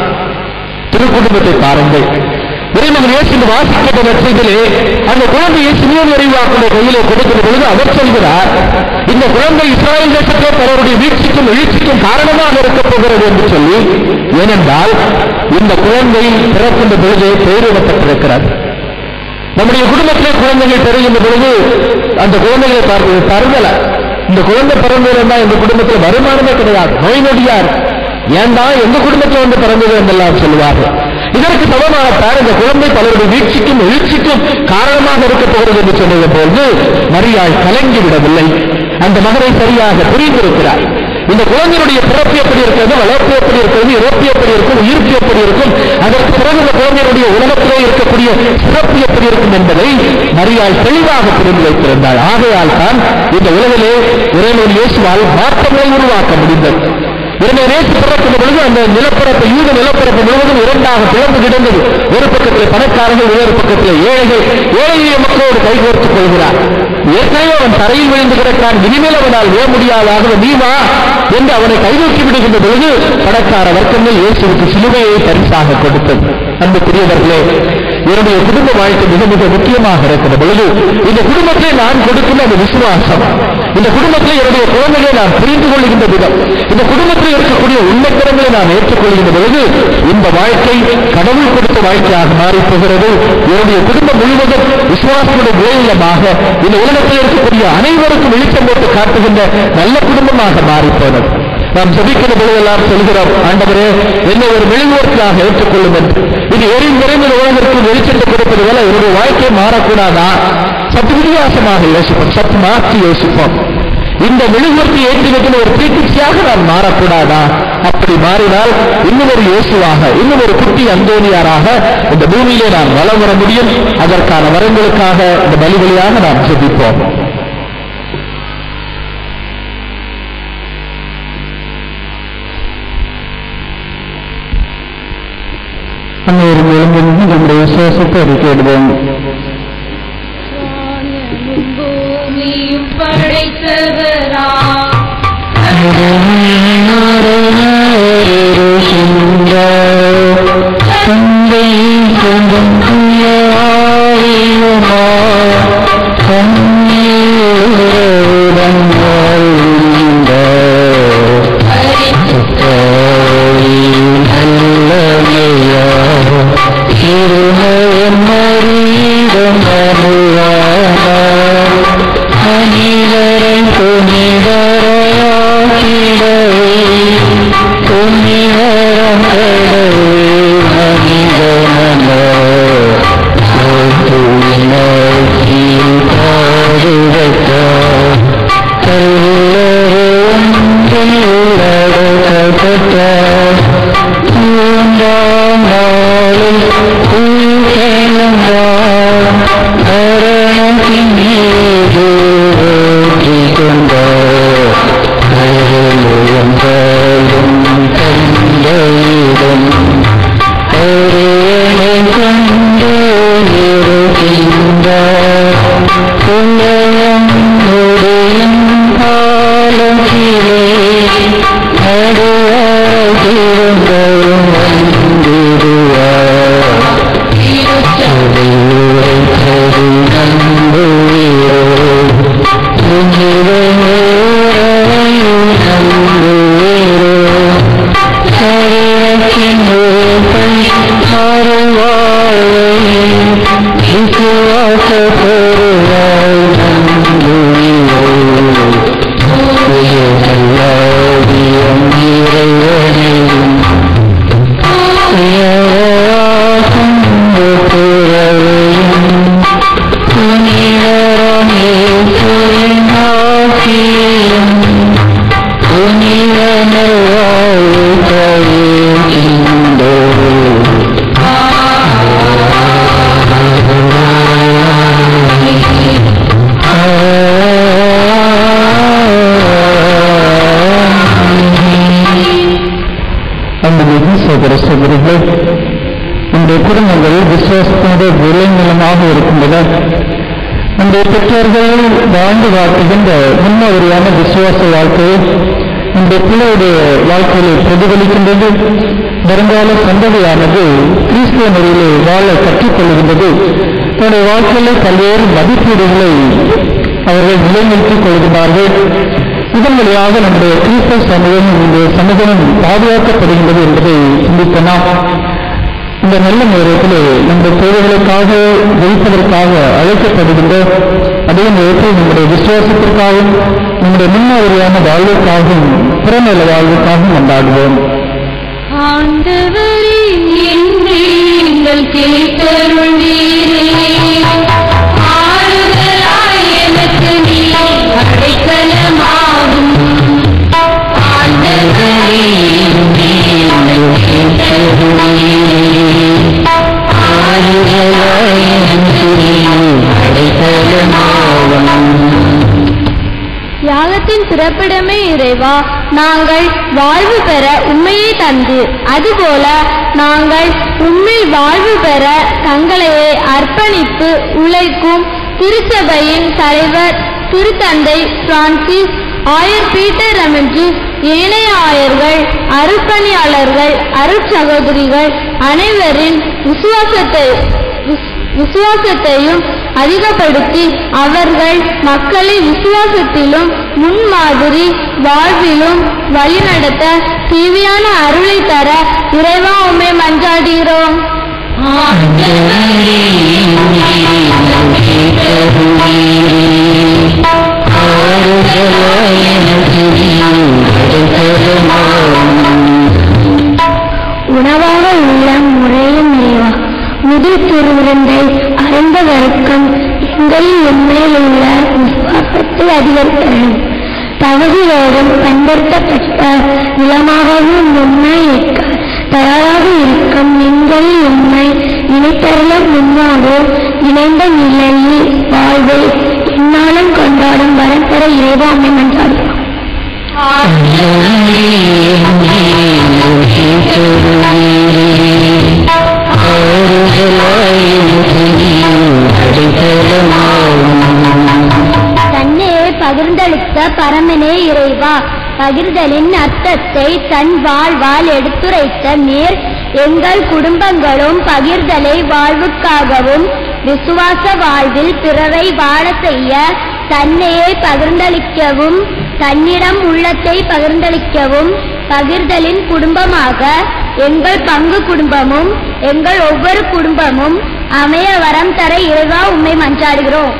Speaker 6: திருக்குடும்பத்தை பாருங்கள் இறைமகன் இயேசு இந்த வாசிக்கப்பட்ட நட்சத்திலே அந்த குழந்தையை சிமியோன் அறிவாக்குடைய கையிலே கொடுக்கிற பொழுது அவர் சொல்கிறார் இந்த குழந்தை இஸ்ராயல் தேசத்திலே பலருடைய வீழ்ச்சிக்கும் எழுச்சிக்கும் காரணமாக இருக்கப் போகிறது என்று சொல்லி ஏனென்றால் இந்த குழந்தை பிறக்கின்ற பொழுது பெயரிடப்பட்டிருக்கிறது நம்முடைய குடும்பத்திலே குழந்தைகள் பெறுகின்ற பொழுது அந்த குழந்தைகளை பார்த்து தருதல இந்த குழந்தை பிறந்ததுன்னா இந்த குடும்பத்தில் வருமானமே கிடையாது நோய் நொடியார் ஏன்டா எங்க குடும்பத்தில் வந்து பிறந்தது என்றெல்லாம் சொல்லுவார்கள் இதற்கு சமமாகத்தான் இந்த குழந்தை பலருடைய வீழ்ச்சிக்கும் எழுச்சிக்கும் காரணமாக இருக்க போகிறது என்று சொன்னது பொழுது மரியாள் கலங்கி விடவில்லை அந்த மகனை சரியாக புரிந்திருக்கிறார் இந்த குழந்தையுடைய பிறப்பு எப்படி இருக்கிறது வளர்ப்பு எப்படி இருக்கிறது இறப்பு எப்படி இருக்கும் உயிர்ப்பு எப்படி இருக்கும் அதற்கு பிறகு இந்த குழந்தையுடைய உலகத்திலே இருக்கக்கூடிய சிறப்பு எப்படி இருக்கும் என்பதை மரியாள் தெளிவாக புரிந்து வைத்திருந்தாள் ஆகையால் தான் இந்த உலகிலே இறைவன் இயேசுவால் மாற்றங்களை உருவாக்க முடிந்தது இரண்டு நேற்று பிறக்கின்ற பொழுது அந்த நிலப்பரப்பு யூத நிலப்பரப்பு முழுவதும் இரண்டாக பிளந்து கிடந்தது ஒரு பக்கத்தில் பணக்காரர்கள் வேறு பக்கத்தில் ஏழைகள் ஏழைய மக்களோடு கைகோர்த்துக் கொள்கிறார் ஏற்கனவே அவன் தரையில் விழுந்து கிடக்கிறான் இனிமேல் அவனால் விழ முடியாதாக நீ வா என்று அவனை கைதூக்கி விடுகின்ற பொழுது பணக்கார வர்க்கங்கள் இயேசுவுக்கு சிலுவையை பரிசாக கொடுத்தது அன்புக்குரியவர்களே என்னுடைய குடும்ப வாழ்க்கை மிக மிக முக்கியமாக இருக்கிற பொழுது இந்த குடும்பத்தை நான் கொடுக்கின்ற அந்த விசுவாசம் இந்த குடும்பத்தில் என்னுடைய குழந்தைகளை நான் புரிந்து கொள்கின்ற விதம் இந்த குடும்பத்தில் இருக்கக்கூடிய உண்மைத்திறங்களை நான் ஏற்றுக்கொள்கின்ற பொழுது இந்த வாழ்க்கை கடவுள் கொடுத்த வாழ்க்கையாக மாறிப் போகிறது என்னுடைய குடும்பம் முழுவதும் விசுவாசனுடைய விளைவிடமாக இந்த உலகத்தில் இருக்கக்கூடிய அனைவருக்கும் வெளிச்சம் போட்டு காட்டுகின்ற நல்ல குடும்பமாக மாறிப் போனது நாம் ஜபிக்கிற பொழுதெல்லாம் சொல்கிறோம் ஆண்டவரே என்னை ஒரு மெழுகுவர்களாக ஏற்றுக்கொள்ளும் என்று இது எரிந்து நிறைந்த உலகிற்கு வெளிச்சத்தை கொடுப்பது போல என்னுடைய வாழ்க்கை மாறக்கூடாதா சற்று வித்தியாசமாக யோசிப்போம் சற்று மாற்றி யோசிப்போம் இந்த மெழுகுவர்த்தி ஏற்றி வைக்கிற ஒரு தீக்குச்சியாக நான் மாறக்கூடாதா அப்படி மாறினால் இன்னும் ஒரு இயேசுவாக இன்னும் ஒரு குட்டி அந்தோனியாராக இந்த பூமியிலே நான் வளம் வர முடியும் அதற்கான வரங்களுக்காக இந்த பலிபலியாக நாம் ஜெபிப்போம்
Speaker 4: அனைவரும் எழுந்திருந்து நம்முடைய விசுவாசத்தை அறிக்கையிடுவோம்
Speaker 3: பூமியும் படைத்தவரா
Speaker 4: தந்தை சொந்தம் மனிதரை துணிவரையாக்கிடவே துணிவரம் கடவே மனிதனல்ல நோக்கில் பாடுவத்த கல்லறும் உள்ளடக்கப்பட்ட மூன்றாம் நாளில் உயிர்த்தெழுந்தார் மரணத்தின் மீது வெற்றி கொண்டார் அருளும் தந்தையிடம் ஒருவனை கொண்டு இருக்கின்றார் புலயம் முடியும் காலத்திலே நடுவாய் திரும்பவும் வந்திடுவார் திருவுரை சரி நம்புவீரோ அன்புமிகு சகோதர சகோதரிகளே இந்த குடும்பங்கள் விசுவாசத்தோடு விளைநிலமாக இருக்கின்றன நம்முடைய பெற்றோர்கள் வாழ்ந்து காட்டுகின்ற முன்னவரியான விசுவாச வாழ்க்கையை இந்த பிள்ளையுடைய வாழ்க்கையிலே பிரதிபலிக்கின்றது வருங்கால சந்ததியானது கிறிஸ்துவ முறையிலே வாழ கற்றுக்கொள்கின்றது தன்னுடைய வாழ்க்கையிலே பல்வேறு மதிப்பீடுகளை அவர்கள் நிலைநிறுத்திக் கொள்கிறார்கள் இதன் வழியாக நம்முடைய கிறிஸ்தவ சமூகம் இந்த சமூகம் பாதுகாக்கப்படுகின்றது என்பதை சிந்திக்கலாம் இந்த நல்ல நேரத்தில் நம்முடைய தேவைகளுக்காக ஜெயிப்பதற்காக அழைக்கப்படுகின்ற அதே நேரத்தில் நம்முடைய விசுவாசத்திற்காகவும் நம்முடைய முன்னோரியான வாழ்வுக்காகவும் புறநல வாழ்வுக்காகவும் கொண்டாடுவோம்
Speaker 3: ஆண்டவரே என்று எங்கள் கேட்டருளீரே ஆறுதலாய் எனக்கு நீ அடைக்கலமாகும் ஆண்டவரே என்று எங்கள் கேட்டருளீரே ஆறுதலாய் எனக்கு நீ
Speaker 5: யாகத்தின் பிறப்பிடமே இறைவா நாங்கள் வாழ்வு பெற உண்மையை தந்து அதுபோல நாங்கள் உண்மையில் வாழ்வு பெற தங்களையே அர்ப்பணித்து உழைக்கும் திருச்சபையின் தலைவர் திருத்தந்தை பிரான்சிஸ் ஆயர் பீட்டர் ரமன்ஜி ஏனைய ஆயர்கள் அருட்பணியாளர்கள் அருட்சகோதரிகள் அனைவரின் விசுவாசத்தை விஸ்- விசுவாசத்தையும் அதிகப்படுத்தி அவர்கள் மக்களை விசுவாசத்திலும் முன்மாதிரி வாழ்விலும் வழிநடத்த தேவையான அருளை தர இறைவா உம்மை மன்றாடுகிறோம் உணவாக உள்ள முறையும் இறைவா முதல் திருவிருந்தை அறிந்தவருக்கும் எங்களில் உண்மையில் உள்ள விசுவாசத்தை அதிகரித்தரும் தகுதியோடும் பயன்படுத்தப்பட்ட நிலமாகவும் உண்மை தயாராக இருக்கும் எங்கள் உண்மை இணைத்தருள முன்னோடு இணைந்த நிலையில் வாழ்வை இந்நாளும் கொண்டாடும் வரம்பெற இறைவாமை மன்றாடுகிறோம் தன்னையே பகிர்ந்தளித்த பரமனே இறைவா பகிர்தலின் அர்த்தத்தை தன் வாழ்வால் எடுத்துரைத்த நீர் எங்கள் குடும்பங்களும் பகிர்தலை வாழ்வுக்காகவும் விசுவாச வாழ்வில் பிறரை வாழ செய்ய தன்னையே பகிர்ந்தளிக்கவும் தன்னிடம் உள்ளத்தை பகிர்ந்தளிக்கவும் பகிர்தலின் குடும்பமாக எங்கள் பங்கு குடும்பமும் எங்கள் ஒவ்வொரு குடும்பமும் அமைய வரம் தர இறைவா உண்மை மன்றாடுகிறோம்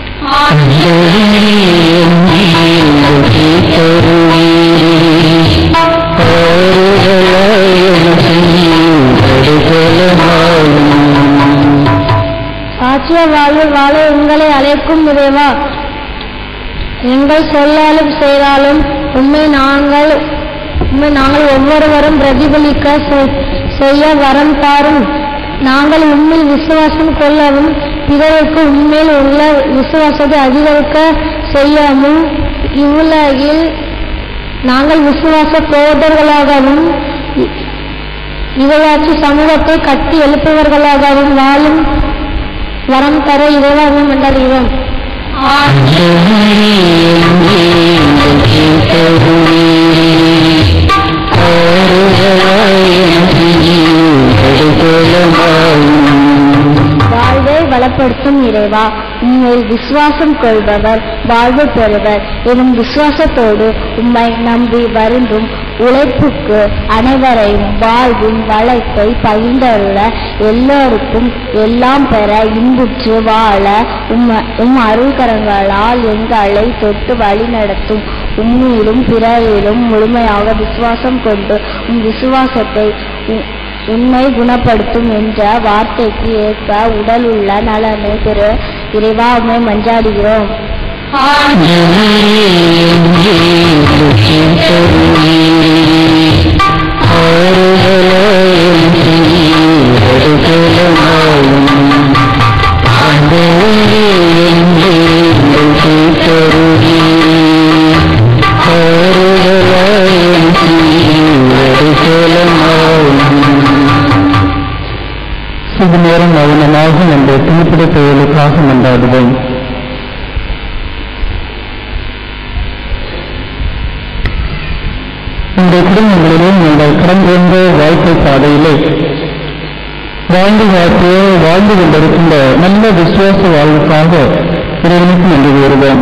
Speaker 5: சாட்சிய வாழ்வு வாழ உங்களை அழைக்கும் இறைவா எங்கள் சொல்லாலும் செய்தாலும் உண்மை நாங்கள் உண்மை நாங்கள் ஒவ்வொருவரும் பிரதிபலிக்க செ- செய்ய வரம் தாரும் நாங்கள் உண்மையில் விசுவாசம் கொள்ளவும் பிறருக்கு உண்மையில் உள்ள விசுவாசத்தை அதிகரிக்க செய்யவும் இவ்வுலகில் நாங்கள் விசுவாச கோதர்களாகவும் இ- இதையாட்சி சமூகத்தை கட்டி எழுப்புவர்களாகவும் வாழும் வரம் தர இறைவாகவும் மன்றாடுகிறோம் வாழ்வை வளப்படுத்தும் இறைவா உண்மையில் விசுவாசம் கொள்பவர் வாழ்வு பெறுவர் எனும் விசுவாசத்தோடு உம்மை நம்பி வருந்தும் உழைப்புக்கு அனைவரையும் வாழ்வின் வளத்தை பகிர்ந்தருள எல்லோருக்கும் எல்லாம் பெற இன்புற்று வாழ உம் உம் அருள்கரங்களால் எங்களை தொட்டு வழி நடத்தும் உண்மையிலும் பிறரிலும் முழுமையாக விசுவாசம் கொண்டு உம் விசுவாசத்தை உ- உண்மை குணப்படுத்தும் என்ற வார்த்தைக்கு ஏற்ப உடல் உள்ள நலனை பெற இறைவா உண்மை மன்றாடுகிறோம்
Speaker 4: சிறிது நேரம் மௌனமாக என்ற திருப்பிட செயலுக்காக மன்றாடுவோம் இந்த குடும்பங்களிலும் எங்கள் கடந்திருந்த வாழ்க்கை பாதையிலே வாழ்ந்து வாழ்க்கையோ வாழ்ந்து கொண்டிருக்கின்ற நல்ல விசுவாச வாழ்வுக்காக இறைவனுக்கு நன்றி கூறுவோம்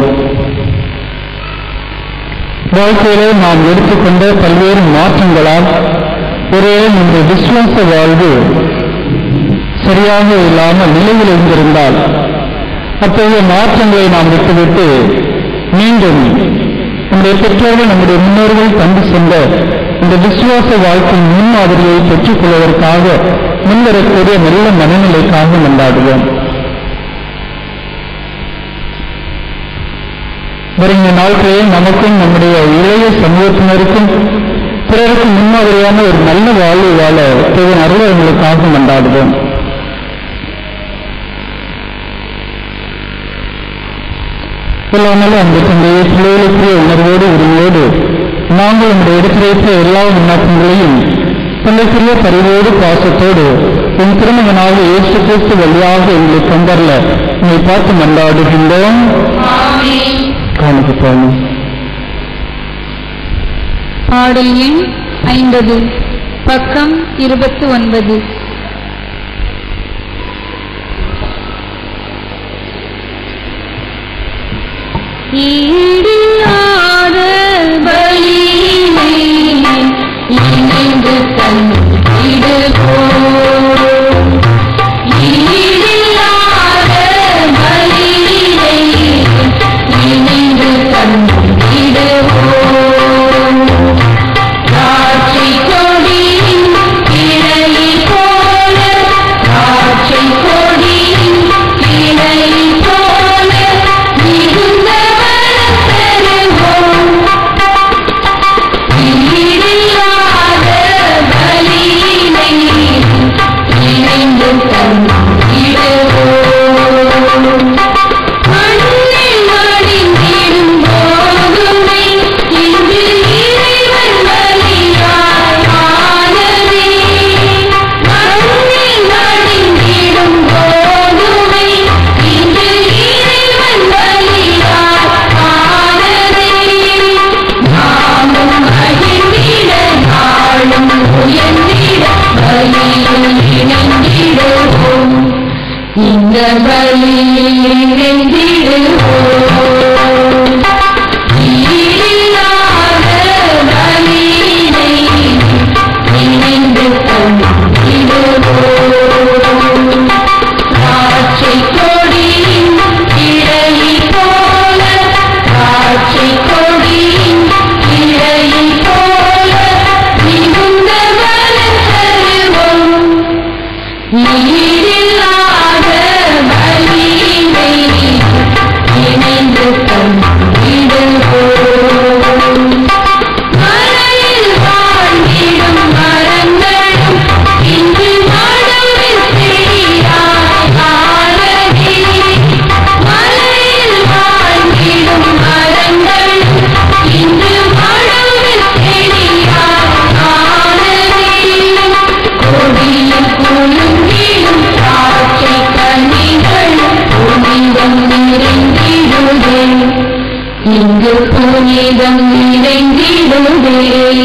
Speaker 4: வாழ்க்கையிலே நாம் எடுத்துக்கொண்ட பல்வேறு மாற்றங்களால் ஒரே இந்த விசுவாச வாழ்வு சரியாக இல்லாமல் நிலையில் இருந்திருந்தால் அத்தகைய மாற்றங்களை நாம் விட்டுவிட்டு மீண்டும் நம்முடைய பெற்றோர்கள் நம்முடைய முன்னோர்கள் கண்டு சென்ற இந்த விசுவாச வாழ்க்கையின் முன்மாதிரியை பெற்றுக் கொள்வதற்காக முன்வரக்கூடிய நல்ல மனநிலைக்காக கொண்டாடுவோம் வருகிற நாட்களில் நமக்கும் நம்முடைய இளைய சமூகத்தினருக்கும் பிறருக்கும் முன்மாதிரியான ஒரு நல்ல வாழ்வு வாழ தேவன் அருளவங்களுக்காக கொண்டாடுவோம் இல்லாமல் அந்த தந்தையை பிள்ளைகளுக்குரிய உணர்வோடு உரிமையோடு நாங்கள் நம்முடைய எடுத்துரைத்த எல்லா விண்ணப்பங்களையும் தந்தைக்குரிய பரிவோடு பாசத்தோடு உன் திருமகனாக இயேசு கிறிஸ்து வழியாக எங்களை கொண்டரல உங்களை பார்த்து மன்றாடுகின்றோம் காணிக்கப்போம்
Speaker 3: பாடல் எண் ஐம்பது பக்கம் இருபத்தி ஒன்பது ஈடியாத பலியினை இணைந்து தந்திடுவோம். ஈடில்லாத பலியினை இணைந்து தந்திடுவோம். திராட்சை கொடியின் கிளை போல திராட்சை கொடியின் கிளை போல மிகுந்த வளம் இந்த பலியில் இணைந்திடுவோம் ஈடில்லாத பலியினை இணைந்து தந்திடுவோம் திராட்சை கொடியின் இழையை போல திராட்சை கொடியின் இழையை போல மிகுந்த பலன் தருவோம் ஈடில்லாத பலியினை இணைந்து தந்திடுவோம் மலையில் வாழ்ந்திடும் மரங்களும் இன்று நடுவில் செடியாய் ஆனதே. மலையில் வாழ்ந்திடும் மரங்களும் இன்று நடுவில் செடியாய் ஆனதே. கொடியில் குலுங்கிடும் திராட்சை கனிகள் புனிதம் நிறைந்திடுதே இங்கு புனிதம் நிறைந்திடுதே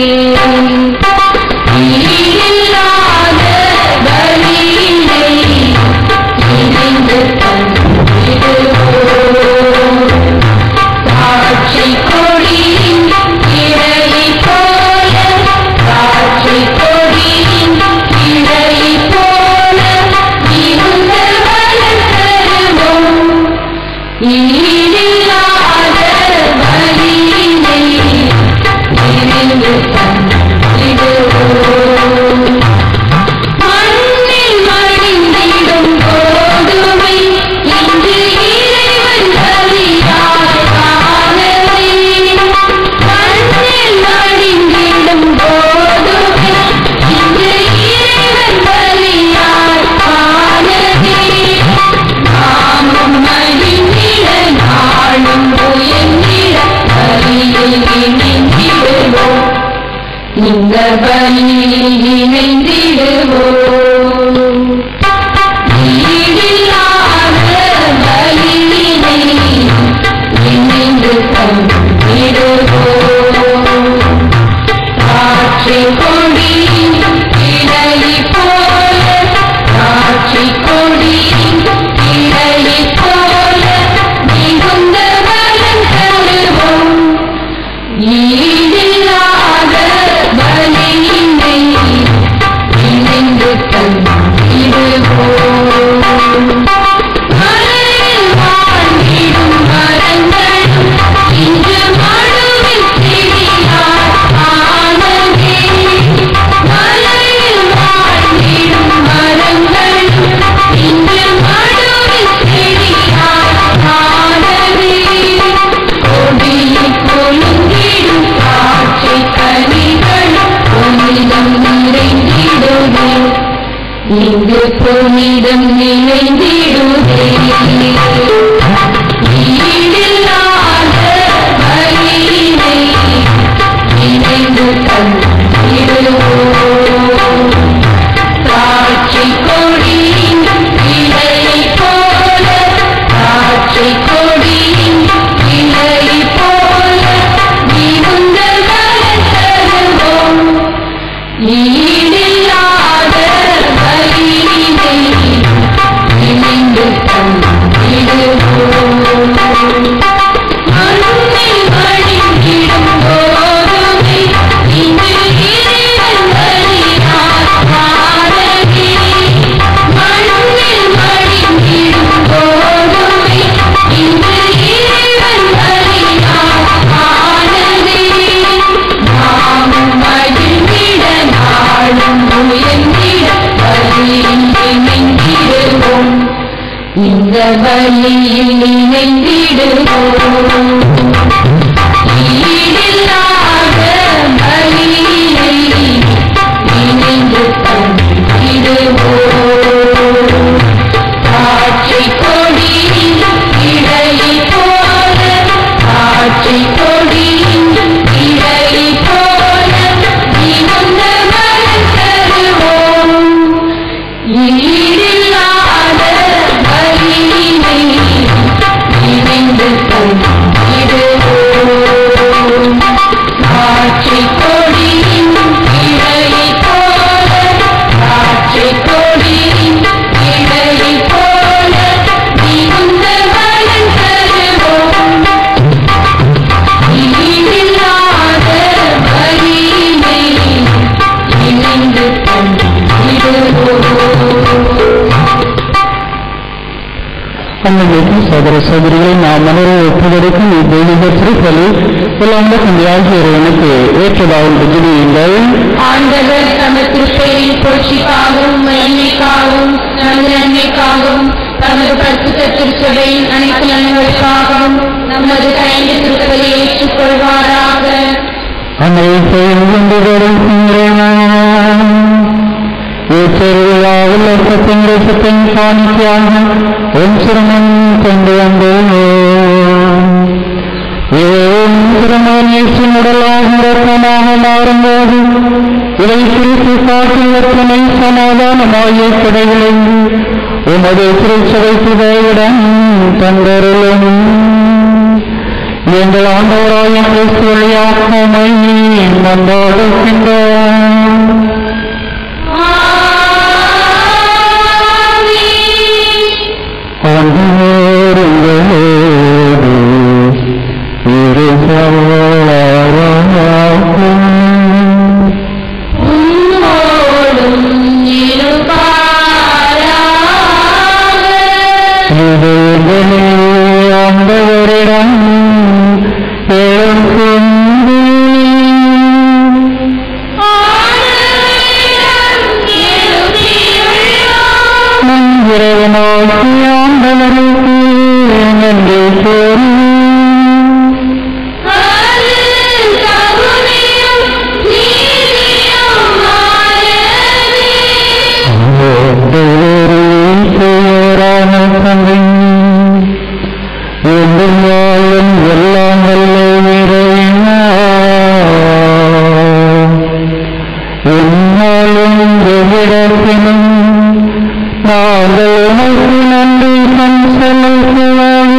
Speaker 3: ஈடில்லாத பலியினை இணைந்து தந்திடுவோம் திராட்சை கொடியின் இழையை போல திராட்சை கொடியின் இழையை போல மிகுந்த பலன் தருவோம் ஈடில்லாத பலியினை இணைந்து தந்திடுவோம் மண்ணில் மடிந்திடும் கோதுமை இன்று இறைவன் பலியாய் ஆனதே. மண்ணில் மடிந்திடும் கோதுமை இன்று இறைவன் பலியாய் ஆனதே. நாமும் மடிந்திட நாளும் உயர்ந்திட பலியில் இணைந்திடுவோம் இந்த பலியில் இணைந்திடுவோம் ஈடில்லாத பலியினை இணைந்து தந்திடுவோம் திராட்சை கொடியின் இலையை போல திராட்சை கொடியின் இலையை போல மிகுந்த பலன் தருவோம் ஈடில்லாத பலியினை இணைந்து தந்திடுவோம் மலையில் வாழ்ந்திடும் மரங்களும் இன்று மடுவில் செடியாய் ஆனதே. மலையில் வாழ்ந்திடும் மரங்களும் இன்று மடுவில் செடியாய் ஆனதே. கொடியில் குலுங்கிடும் காட்சி கனிகளும் புனிதம் நிறைந்திடுதே இங்கு புனிதம் நிறைந்திடுதே ஈடில்லாத பலியினை இணைந்து தந்திடுவோம் திராட்சை கொடியின் இலையை போல திராட்சை கொடியின் இலையை போல மிகுந்த பலன் தருவோம் ஈடில்லாத பலியினை இணைந்து தந்திடுவோம் மண்ணில் மடிந்திடும் கோதுமை இன்று இறைவன் பலியாய் ஆனதே. மண்ணில் மடிந்திடும் கோதுமை இன்று இறைவன் பலியாய் ஆனதே. நாமும் மகிழ்ந்திட நாளும் உயர்ந்திட பலியில் இணைந்திடுவோம் இந்த பலியில் இணைந்திடுவோம் ஈடில்லாத பலியினை இணைந்து தந்திடுவோம் காட்சி கொடியின் இடையை போல காட்சி கொடியின் இடையை போல மிகுந்த பலன் தருவோம் ஈடில்லாத பலியினை இணைந்து தந்திடுவோம் காட்சி கொடியின் இடையை போல காட்சி கொடியின் இடையை போல
Speaker 4: சகோதர சகோதரிகளை நாம் மனதை ஒப்புக்கொடுக்கும் இத்தெய்வீக திருப்பலி எல்லாம் தந்தையாகிய இறைவனுக்கு ஏற்றதாக ஜெபியுங்கள்
Speaker 3: ஆண்டவர் தமது திருப்பெயரின் புரட்சிக்காகவும் மகிமைக்காகவும் நமது நன்மைக்காகவும் தமது பரிசுத்த திருச்சபையின் அனைத்து நன்மைகளுக்காகவும் நமது கைந்து திருப்பதை ஏற்றுக்கொள்வாராக
Speaker 4: அனைத்தை கொண்டு ஏற்றருளாவில் லட்சத்தின் லட்சத்தின் காணிக்கையாக உன் சிரமம் கொண்டு வந்தோம் ஏன் சிரமேசின் உடலாக ரத்தமாக மாறும்போது இதை குறித்து காட்டில் எத்தனை சமாதானமாய கிடைகளை உமது திருச்சபை சிதையிடம் தந்தருளும் எங்கள் ஆண்டவராய கிறிஸ்து வழியாகமை நம்பாடுகின்றோம் ஆண்டவருங்களோடு இருப்பவராகும்.
Speaker 3: உம்மோடும் இருப்பாராக
Speaker 4: இதயங்களே ஆண்டவரிடம் எழுப்புங்கள். நம் இறைவனாகிய ஆண்டவருக்கு நன்றி கூறி பேரான தந்தை எல்லாம் எல்லாம் வல்ல இறைவனா என்னாலும் எவ்விடத்திலும் நாங்கள் உனக்கு நன்றி கண் செலுத்துவோம்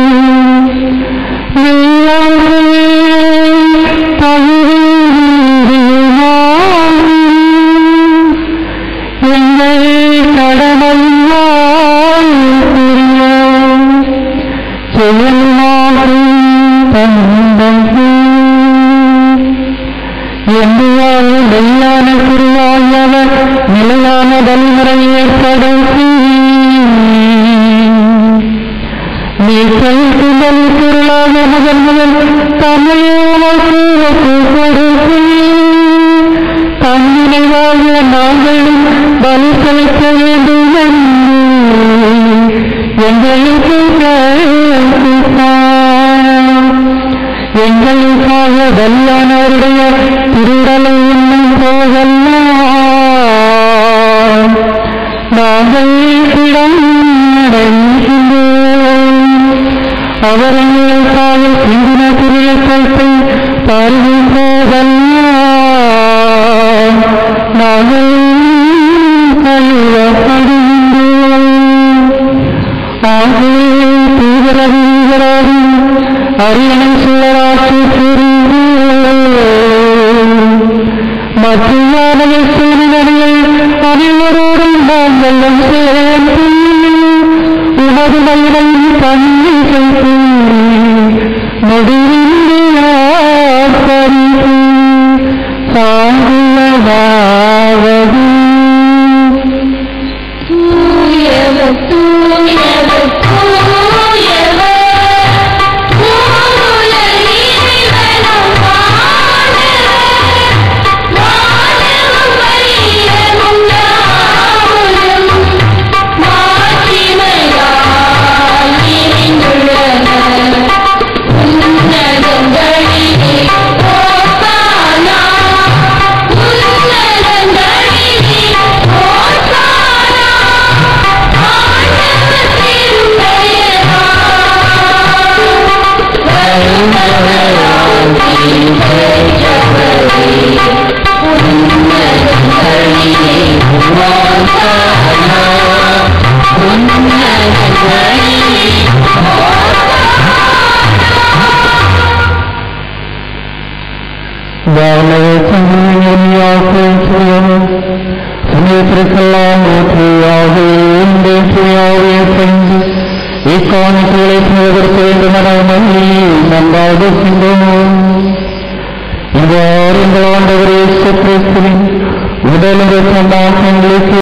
Speaker 4: எங்கள் கடமையால் புரியோம் செயல்மாகும் தந்தை எந்தையால் மெய்யான குருவாயவர் நிலையான வழிமுறை ஏற்படுத்தி நீ செலுத்துதல் பொருளாக முதல் முதல் தமிழ் கொடுத்து தன்னினைவாக நாங்களும் பலி செலுத்த வேண்டும் என்று எங்களுக்கு கற்பித்தார். எங்களுக்காக வல்லானவருடைய திருடலை இன்னும் போகலாம் நாங்கள் இடம் அடைகின்றோம் அவர் எங்களுக்காக சிந்தின திருத்தத்தை பருகும் போதெல்லாம் நாங்கள் கழுவப்படுகின்றோம் ஆகவே தீவிர வீரராகி அரியணை சுழராட்சி புரிந்து மத்தியான சூழ்நிலையை அனைவரோடும் நாங்கள் சேர்ந்து உமது மயிலை பண்ணி செய்து முடிவின்றி ஆர்ப்பரித்து சாங்குலவாவது
Speaker 3: தூயவர் தூயவர் தூயவர் மூல இறைவனம் வானவர் வானமும் வையமும் நாமும் மாட்சிமையால் நிறைந்துள்ளன உன்னதங்களிலே ஓசானா உன்னதங்களிலே ஓசானா ஆண்டவர் திருப்பெயரால் பெற்றவரே உன்னதங்களிலே ஓசானா உன்னதங்களிலே
Speaker 4: சமயத்திற்கெல்லாம் ஊற்றியாக இன்றையாவே சென்று இக்காணிக்கைகளை செய்வதற்கு வேண்டுமென நம்பாடுகின்றோம் இவ்வாறு எங்கள் ஆண்டவர் இயேசு கிறிஸ்துவின் உடலுக்கு கொண்டாட்டங்களுக்கு